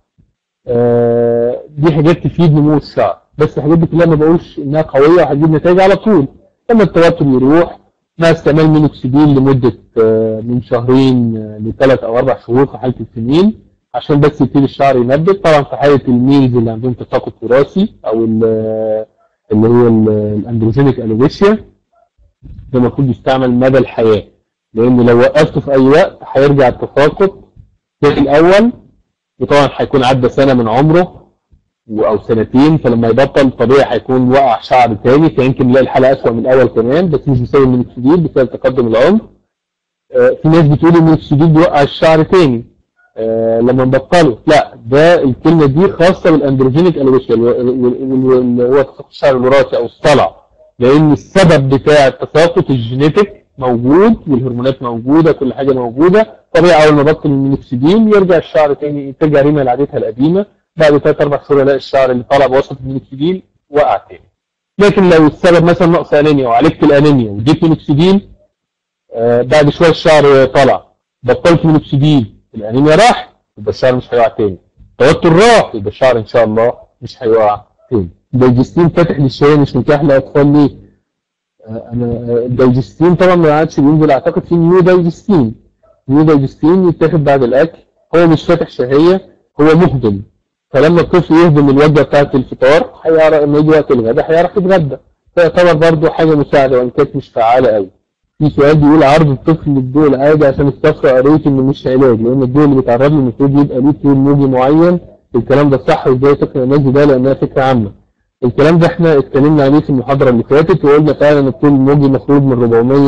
A: آه، دي حاجات تفيد نمو الشعر بس الحاجات دي كلها ما بقولش انها قويه وهتجيب نتائج على طول لما التوتر يروح مع استعمال مينوكسيديل لمده آه، من شهرين آه، لثلاث او اربع شهور في حاله السنين عشان بس يبتدي الشعر ينبت طبعا في حاله الميلز اللي عندهم تساقط وراثي او ال- اللي هو ال- الاندروجينيك الوبيشيا ده المفروض يستعمل مدى الحياه لان لو وقفته في اي وقت هيرجع التساقط زي الاول وطبعا هيكون عدى سنه من عمره و- او سنتين فلما يبطل طبيعي هيكون وقع شعر تاني فيمكن نلاقي الحاله اسوء من الاول كمان بس مش بسبب المينوكسيديل بسبب تقدم العمر آه، في ناس بتقول المينوكسيديل بيوقع الشعر تاني آه، لما نبطله لا ده الكلمه دي خاصه بالاندروجينيك الوبيشيا اللي هو تساقط الشعر الوراثي او الصلع لان السبب بتاع التساقط الجينيتك موجود والهرمونات موجوده كل حاجه موجوده طبيعي اول ما بطل المينوكسيديل يرجع الشعر تاني ترجع ريما لعادتها القديمه بعد ثلاث اربع شهور الاقي الشعر اللي طالع بوسط المينوكسيديل وقع تاني لكن لو السبب مثلا نقص انيميا وعالجت الانيميا واديت مينوكسيديل آه بعد شويه الشعر طلع بطلت مينوكسيديل الانيميا راح يبقى الشعر مش هيقع تاني التوتر راح يبقى الشعر ان شاء الله مش هيقع تاني الدايجستين فاتح للشهيه مش متاح لاطفال ليه؟ آه، انا آه، الدايجستين طبعا ما عادش بينزل اعتقد في نيو دايجستين نيو دايجستين يتاخد بعد الاكل هو مش فاتح شهيه هو مهضم فلما الطفل يهضم الوجبه بتاعت الفطار هيعرف لما يجي وقت الغداء هيعرف يتغدى فيعتبر برضه حاجه مساعده وان كانت مش فعاله قوي في سؤال بيقول عرض الطفل للضوء العادي عشان الصفرة قريت انه مش علاج لان الضوء اللي بيتعرض له المفروض يبقى ليه طول موجي معين الكلام ده صح وازاي تقنع الناس ده لانها فكره عامه الكلام ده احنا اتكلمنا عليه في المحاضره اللي فاتت وقلنا فعلا ان الطول الموجي المفروض من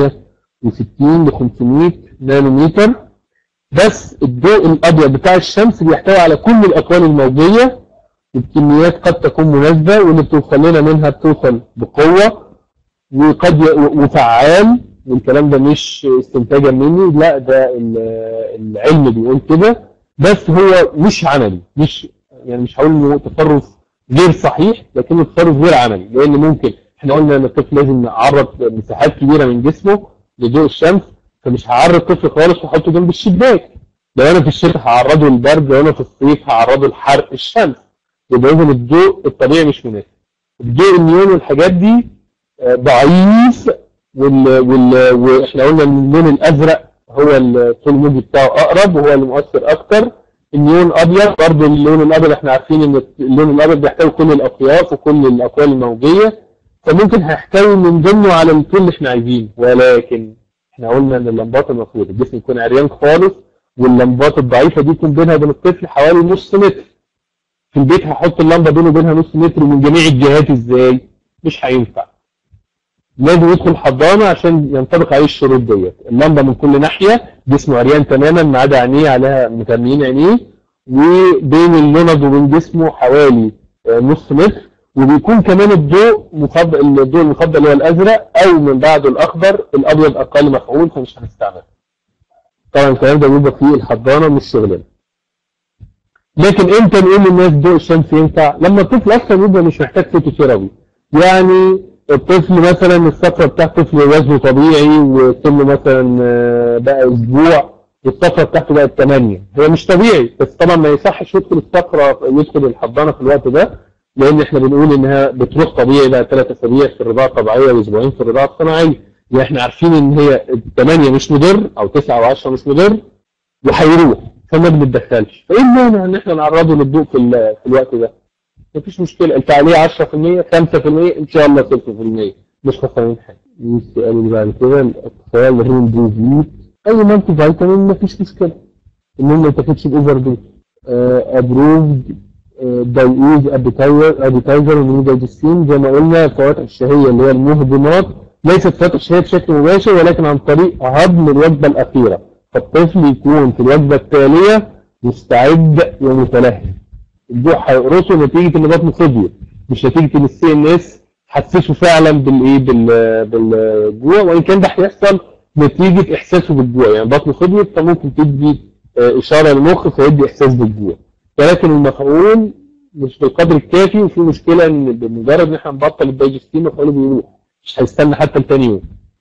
A: 460 ل 500 نانومتر بس الضوء الابيض بتاع الشمس بيحتوي على كل الاطوال الموجيه وبكميات قد تكون مناسبه واللي بتوصل لنا منها بتوصل بقوه وقد ي... وفعال والكلام ده مش استنتاجا مني لا ده العلم بيقول كده بس هو مش عملي مش يعني مش هقول انه تصرف غير صحيح لكنه تصرف غير عملي لان ممكن احنا قلنا ان الطفل لازم نعرض مساحات كبيره من جسمه لضوء الشمس فمش هعرض الطفل خالص واحطه جنب الشباك لو انا في الشتاء هعرضه للبرد لو انا في الصيف هعرضه لحرق الشمس يبقى اذا الضوء الطبيعي مش مناسب الضوء النيون والحاجات دي ضعيف وال... وال... واحنا قلنا ان اللون الازرق هو الطول الموجي بتاعه اقرب وهو اللي مؤثر اكتر النيون ابيض برضه اللون الابيض احنا عارفين ان اللون الابيض بيحتوي كل الاطياف وكل الاقوال الموجيه فممكن هيحتوي من ضمنه على الطول اللي احنا عايزينه ولكن احنا قلنا ان اللمبات المفروض الجسم يكون عريان خالص واللمبات الضعيفه دي يكون بينها وبين الطفل حوالي نص متر في البيت هحط اللمبه بينه وبينها نص متر من جميع الجهات ازاي مش هينفع لازم يدخل حضانه عشان ينطبق عليه الشروط ديت اللمبه من كل ناحيه جسمه عريان تماما ما عدا عينيه عليها مكملين عينيه وبين اللمض وبين جسمه حوالي نص متر وبيكون كمان الضوء مفضل الضوء المفضل اللي هو الازرق او من بعده الاخضر الابيض اقل مفعول فمش هنستعمله طبعا الكلام ده بيبقى فيه الحضانه مش شغلنا لكن امتى نقول للناس ضوء الشمس ينفع لما الطفل اصلا يبقى مش محتاج فوتوثيرابي يعني الطفل مثلا الصفرة بتاع الطفل وزنه طبيعي وسنه مثلا بقى اسبوع والصفرة بتاعته بقت 8 هي مش طبيعي بس طبعا ما يصحش يدخل الصفرة يدخل الحضانة في الوقت ده لان احنا بنقول انها بتروح طبيعي بقى ثلاث اسابيع في الرضاعة الطبيعية واسبوعين في الرضاعة الصناعية يعني احنا عارفين ان هي 8 مش مضر او 9 و10 مش مضر وهيروح فما بنتدخلش فايه المانع ان احنا نعرضه للضوء في, في الوقت ده مفيش مشكلة الفعالية 10% 5% ان شاء الله 0% مش خسرانين حاجة السؤال اللي بعد كده الاتصال الرين دوزيت اي مالتي فيتامين مفيش مشكلة المهم ما تاخدش باوفر دوز ابروفد دايوز ابيتايزر وميدايجستين زي ما قلنا الفواتح الشهية اللي هي المهضمات ليست فواتح شهية بشكل مباشر ولكن عن طريق هضم الوجبة الأخيرة فالطفل يكون في الوجبة التالية مستعد ومتلهف الضوء هيقرصه نتيجة ان بطنه فضيت مش نتيجة ان السي ان اس حسسه فعلا بالايه بالجوع وان كان ده هيحصل نتيجة احساسه بالجوع يعني بطنه فضيت فممكن تدي اشارة للمخ فيدي احساس بالجوع ولكن المفعول مش بالقدر الكافي وفي مشكلة ان بمجرد ان احنا نبطل الدايجستين مفعوله بيروح مش هيستنى حتى لتاني يوم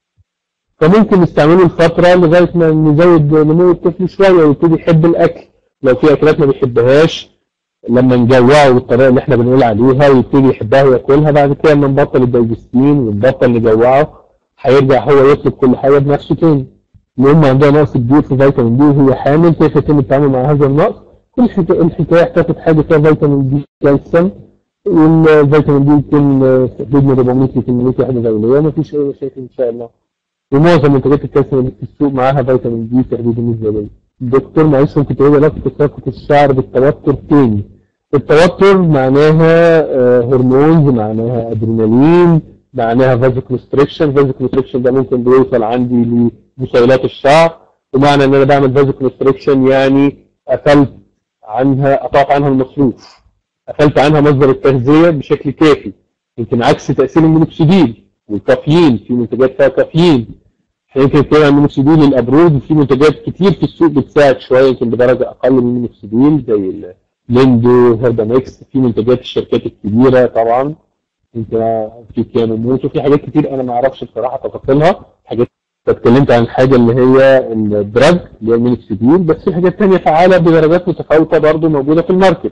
A: فممكن نستعمله لفترة لغاية ما نزود نمو الطفل شوية ويبتدي يحب الأكل لو في أكلات ما بيحبهاش لما نجوعه بالطريقة اللي احنا بنقول عليها ويبتدي يحبها وياكلها بعد كده لما نبطل الدايجستين ونبطل نجوعه هيرجع هو يطلب كل حاجة بنفسه تاني المهم عندها نقص كبير في فيتامين دي وهي حامل كيف يتم التعامل مع هذا النقص كل الحكاية تاخد حاجة فيها فيتامين دي كالسيوم والفيتامين دي يكون في حدود من 400 ل 800 وحدة دولية مفيش أي مشاكل إن شاء الله ومعظم منتجات الكالسيوم اللي في السوق معاها فيتامين دي في حدود 100 دولية الدكتور معلش ممكن تقول علاقة تساقط الشعر بالتوتر تاني التوتر معناها هرمونز معناها ادرينالين معناها فازو كونستريكشن فازو كونستريكشن ده ممكن بيوصل عندي لبصيلات الشعر ومعنى ان انا بعمل فازو كونستريكشن يعني قفلت عنها قطعت عنها المصروف قفلت عنها مصدر التغذية بشكل كافي يمكن عكس تأثير المينوكسيديل والكافيين في منتجات فيها كافيين يمكن يكون المينوكسيديل الابرود وفي منتجات كتير في السوق بتساعد شويه يمكن بدرجه اقل من المينوكسيديل زي الليندو هيرداميكس في منتجات الشركات الكبيره طبعا يمكن في كيانو موت وفي حاجات كتير انا ما اعرفش بصراحه تفاصيلها حاجات اتكلمت عن الحاجه اللي هي الدراج اللي هي المينوكسيديل بس في حاجات ثانيه فعاله بدرجات متفاوته برضه موجوده في الماركت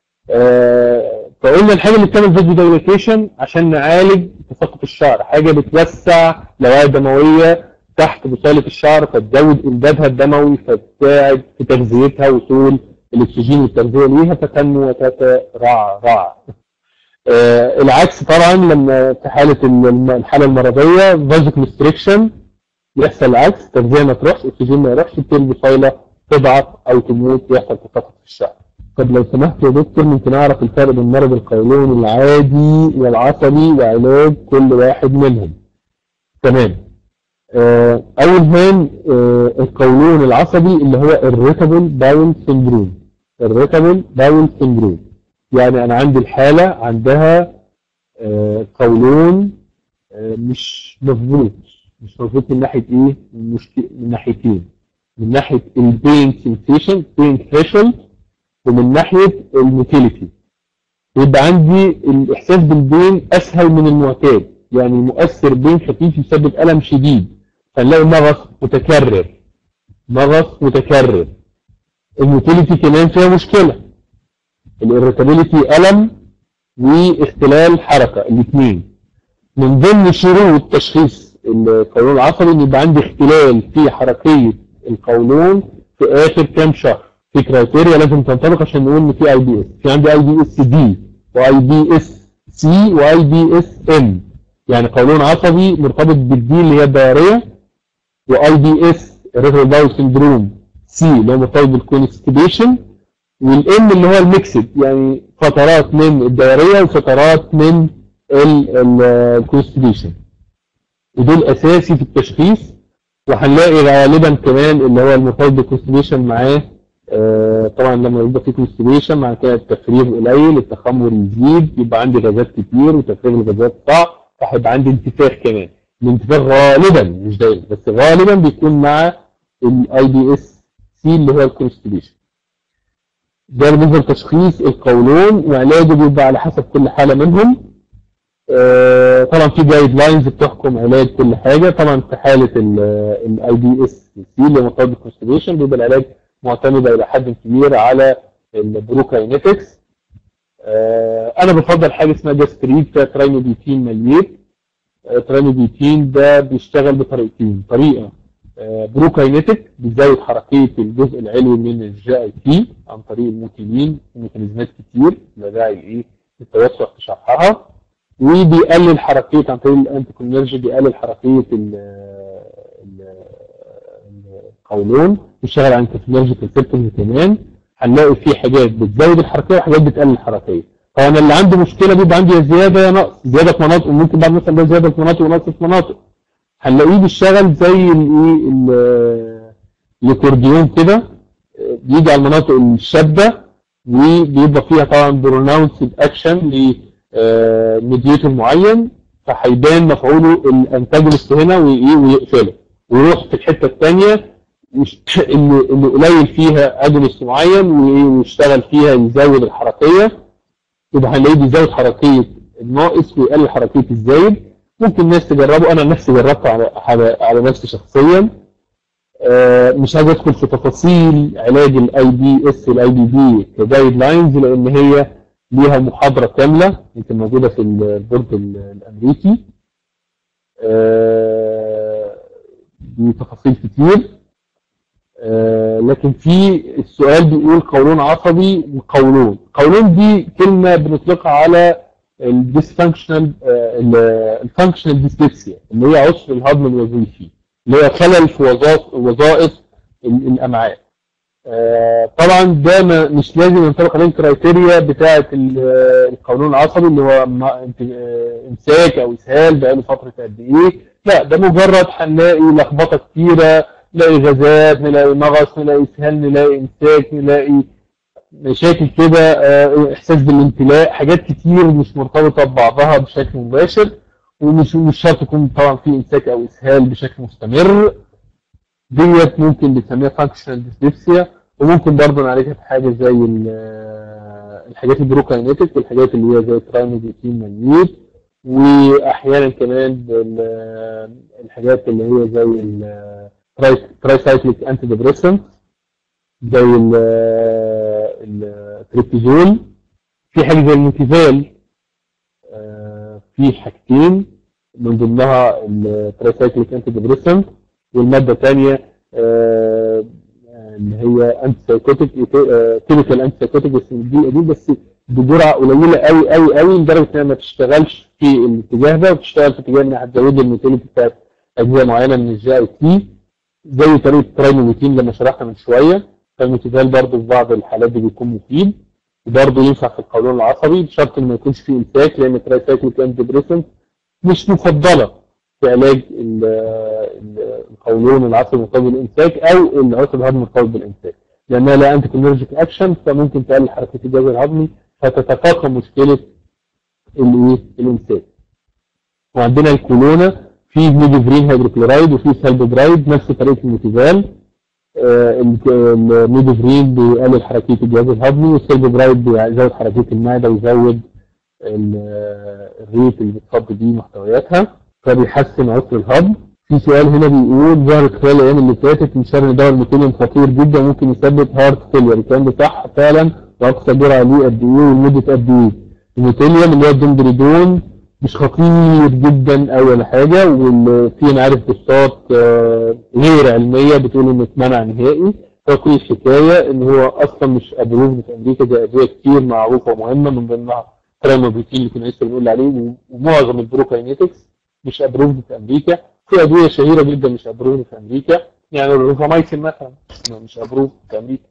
A: أه فقلنا الحاجه اللي بتعمل فيديو دايليتيشن عشان نعالج تساقط الشعر حاجه بتوسع الاوعيه الدمويه تحت بصيله الشعر فتزود امدادها الدموي فتساعد في تغذيتها وصول الاكسجين والتغذيه ليها فتنمو وتترعرع آه العكس طبعا لما في حاله الحاله المرضيه فازو كونستريكشن يحصل العكس تغذيه ما تروحش اكسجين ما يروحش تبتدي البصيله تضعف او تموت يحصل تساقط في الشعر طب لو سمحت يا دكتور ممكن اعرف الفرق بين مرض القولون العادي والعصبي وعلاج كل واحد منهم تمام آه اول هان آه القولون العصبي اللي هو الريتابل باول سندروم الريتابل باول سندروم يعني انا عندي الحالة عندها آه قولون مش مظبوط مش مظبوط من ناحيه ايه؟ من, مشك... من ناحيتين من ناحيه البين سنسيشن بين ثريشولد ومن ناحيه الموتيليتي يبقى عندي الاحساس بالبين اسهل من المعتاد يعني مؤثر بين خفيف يسبب الم شديد فنلاقي مغص متكرر مغص متكرر الموتيليتي كمان فيها مشكله الاريتابيليتي الم واختلال حركه الاثنين من ضمن شروط تشخيص القولون العصبي ان يبقى عندي اختلال في حركيه القولون في اخر كام شهر في كرايتيريا لازم تنطبق عشان نقول ان في اي بي اس في عندي اي بي اس دي واي بي اس سي واي بي اس ام يعني قولون عصبي مرتبط بالدي اللي هي الدوريه واي بي اس ريترو باول سندروم سي اللي هو مرتبط بالكونستيبيشن والام اللي هو الميكسد يعني فترات من الدوريه وفترات من الكونستيبيشن ودول اساسي في التشخيص وهنلاقي غالبا كمان اللي هو المرتبط بالكونستيبيشن معاه آه طبعا لما يبقى في كونستيبيشن مع كده التفريغ قليل التخمر يزيد يبقى عندي غازات كتير وتفريغ الغازات صعب فهيبقى عندي انتفاخ كمان الانتفاخ غالبا مش دايما بس غالبا بيكون مع الاي بي اس سي اللي هو الكونستيبيشن ده بالنسبه لتشخيص القولون وعلاجه بيبقى على حسب كل حاله منهم آه طبعا في جايد لاينز بتحكم علاج كل حاجه طبعا في حاله الاي بي اس سي اللي مرتبط بالكونستيبيشن بيبقى العلاج معتمد الى حد كبير على البروكاينيتكس آه انا بفضل حاجه اسمها جاستريد فيها ترايموديتين مليت آه ترايموديتين ده بيشتغل بطريقتين طريقه بروكاينيتك بيزود حركيه الجزء العلوي من الجي اي تي عن طريق الموتيلين وميكانيزمات كتير لا داعي ايه للتوسع في شرحها وبيقلل حركيه عن طريق الانتي كونرجي بيقلل حركيه القولون بيشتغل على انتيكونرجيكال سيركلز كمان هنلاقي في حاجات بتزود الحركيه وحاجات بتقلل الحركيه فانا اللي عنده مشكله بيبقى عندي يا زياده يا نقص زياده في مناطق وممكن بعد مثلا ده زياده في مناطق ونقص في مناطق هنلاقيه بيشتغل زي الايه الاكورديون كده بيجي على المناطق الشاده وبيبقى فيها طبعا بروناونسد اكشن لميديتور معين فهيبان مفعوله الانتاجونست هنا وايه ويقفله ويروح في الحته الثانيه اللي اللي قليل فيها اجونست معين ويشتغل فيها يزود الحركيه يبقى هنلاقيه بيزود حركيه الناقص ويقلل حركيه الزايد ممكن الناس تجربه انا نفسي جربته على على, على نفسي شخصيا آه مش عايز ادخل في تفاصيل علاج الاي بي اس والاي بي دي كجايد لاينز لان هي ليها محاضره كامله يمكن موجوده في البورد الامريكي آه بتفاصيل كتير آه لكن في السؤال بيقول قولون عصبي وقولون قولون دي كلمه بنطلقها على الديسفانكشنال الفانكشنال ديسبيبسيا اللي هي عسر الهضم الوظيفي اللي هي خلل في وظائف وظائف الامعاء آه طبعا ده ما مش لازم ينطبق عليه الكرايتيريا بتاعه القولون العصبي اللي هو امساك او اسهال بقاله فتره قد ايه لا ده مجرد هنلاقي لخبطه كتيره نلاقي غازات نلاقي مغص نلاقي اسهال نلاقي امساك نلاقي مشاكل كده احساس بالامتلاء حاجات كتير مش مرتبطه ببعضها بشكل مباشر ومش مش شرط يكون طبعا في امساك او اسهال بشكل مستمر ديت ممكن بنسميها فانكشنال ديسبيبسيا وممكن برضه نعالجها بحاجه زي الحاجات البروكاينيتك والحاجات اللي هي زي الترايميديتين مانيوت واحيانا كمان الحاجات اللي هي زي الترايسايكليك انتي ديبريسنت زي التريبتيزول في حاجه زي الميتيفال في حاجتين من ضمنها الترايسايكليك انتي ديبريسنت والماده الثانيه اللي هي انتي سايكوتيك كيميكال انتي سايكوتيك بس دي دي بس بجرعه قليله قوي قوي قوي لدرجه انها ما تشتغلش في الاتجاه ده وتشتغل في اتجاه انها هتزود لي الميتيليتي بتاعت اجزاء معينه من الجي اي تي زي طريقه الترايموميتين لما شرحنا من شويه فالميتيفال برضه في بعض الحالات دي بيكون مفيد وبرضه ينفع في القولون العصبي بشرط ان ما يكونش فيه امساك لان الترايسايكليك انتي ديبريسنت مش مفضله في علاج القولون العصبي المرتبط بالامساك او العصب الهضمي المرتبط بالامساك لانها لا انتي كونرجيك اكشن فممكن تقلل حركه الجهاز الهضمي فتتفاقم مشكله الايه الامساك وعندنا الكولونا في ميدوفرين هيدروكلورايد وفي سالبودرايد نفس طريقه الميتيفال آه، ال- الميدوفرين بيقلل حركيه الجهاز الهضمي والسالبودرايد بيزود حركيه المعده ويزود ال- آه، الريت اللي بتصب بيه محتوياتها فبيحسن عسر الهضم في سؤال هنا بيقول ظهرت خلال الايام اللي فاتت ان شر دواء الميثيلين خطير جدا ممكن يسبب هارت فيلير الكلام ده صح فعلا واقصى جرعه ليه قد ايه ولمده قد ايه الميثيليوم اللي هو الدندريدون مش خطير جدا او ولا حاجه وفي انا عارف بوستات آه، غير علميه بتقول انه اتمنع نهائي فكل الحكايه ان هو اصلا مش ابروف في امريكا زي ادويه كتير معروفه ومهمه من ضمنها ترامابوتين اللي كنا لسه بنقول عليه ومعظم البروكاينيتكس مش ابروف في امريكا في ادويه شهيره جدا مش ابروف في امريكا يعني الروفامايسين مثلا مش ابروف في امريكا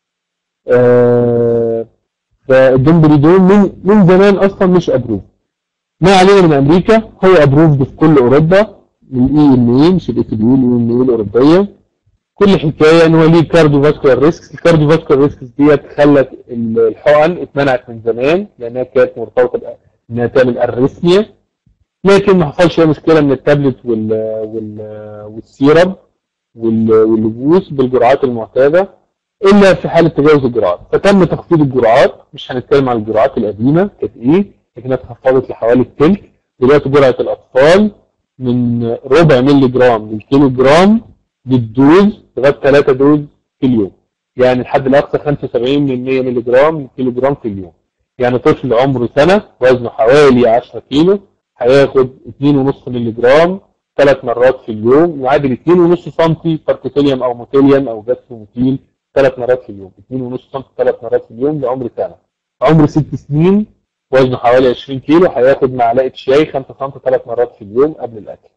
A: آه فالدومبريدون من من زمان اصلا مش ابروف ما علينا من امريكا هو ابروفد في كل اوروبا من الاي ام اي مش الاف دي الاي ام اي الاوروبيه كل حكايه ان هو ليه كارديو فاسكولار ريسكس الكارديو فاسكولار ريسكس ديت خلت الحقن اتمنعت من زمان لانها كانت مرتبطه بأ- انها تعمل اريثميا لكن ما حصلش اي مشكله من التابلت وال وال والسيرب وال- واللبوس بالجرعات المعتاده الا في حاله تجاوز الجرعات فتم تخفيض الجرعات مش هنتكلم عن الجرعات القديمه كانت ايه لكنها اتخفضت لحوالي الثلث دلوقتي جرعه الاطفال من ربع مللي جرام للكيلو جرام بالدوز لغايه 3 دوز في اليوم يعني الحد الاقصى 75 من 100 مللي جرام للكيلو جرام في اليوم يعني طفل عمره سنه وزنه حوالي 10 كيلو هياخد 2.5 مللي جرام ثلاث مرات في اليوم يعادل 2.5 سم بارتيكوليوم او موتيليوم او جاسوموتيل ثلاث مرات في اليوم 2.5 سم ثلاث مرات في اليوم لعمر سنه عمر ست سنين وزنه حوالي 20 كيلو هياخد معلقه شاي 5 سم ثلاث مرات في اليوم قبل الاكل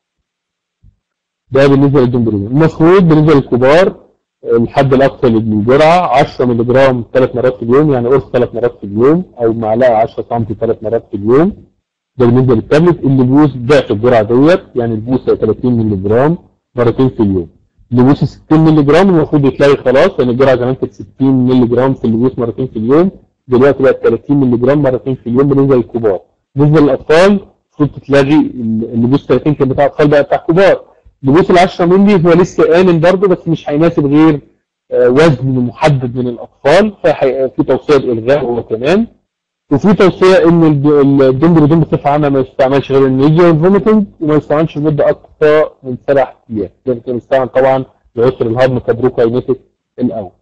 A: ده بالنسبه للدمبرين المفروض بالنسبه للكبار الحد الاقصى للجرعه 10 مللي جرام ثلاث مرات في اليوم يعني قرص ثلاث مرات في اليوم او معلقه 10 سم ثلاث مرات في اليوم ده بالنسبه للتابلت اللبوس ضعف الجرعه ديت يعني البوسه 30 مللي جرام مرتين في اليوم اللبوس 60 مللي جرام المفروض يتلغي خلاص لان الجرعه زمان كانت 60 مللي جرام في اللبوس مرتين في اليوم دلوقتي بقت 30 مللي جرام مرتين في اليوم بالنسبه للكبار بالنسبه للاطفال المفروض تتلغي اللبوس 30 كان بتاع اطفال بقى بتاع كبار لبوس ال 10 مللي هو لسه امن برضه بس مش هيناسب غير آه، وزن محدد من الاطفال ففي توصيه بالغاء هو كمان وفي توصيه ان الد- الدمبرودون بصفه عامه ما يستعملش غير النيجيا فوميتنج وما يستعملش لمده اقصى من سبع ايام ده كان يستعمل طبعا لعسر الهضم كبروكاينيتك الاول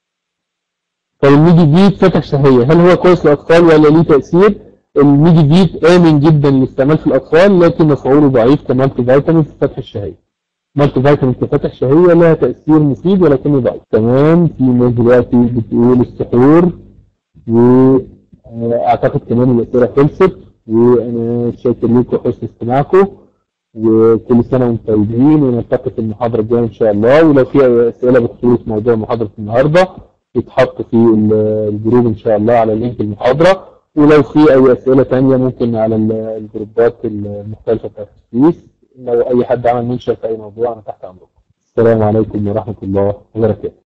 A: طب الميدي فيت فتح شهيه هل هو كويس للاطفال ولا ليه تاثير؟ الميدي فيت امن جدا للاستعمال في الاطفال لكن مفعوله ضعيف كمالتي فيتامين في فتح الشهيه مالتي فيتامين في فتح الشهيه لها تاثير مفيد ولكنه ضعيف تمام في ناس دلوقتي بتقول السحور واعتقد كمان الاسئله خلصت وانا شاكر لكم حسن استماعكم وكل سنه وانتم طيبين ونلتقي في المحاضره الجايه ان شاء الله ولو في أي اسئله بخصوص موضوع محاضره النهارده يتحط في ال- الجروب ان شاء الله على لينك المحاضره ولو في اي اسئله ثانيه ممكن على ال- الجروبات المختلفه بتاعت السويس لو اي حد عمل منشن في اي موضوع انا تحت امركم السلام عليكم ورحمه الله وبركاته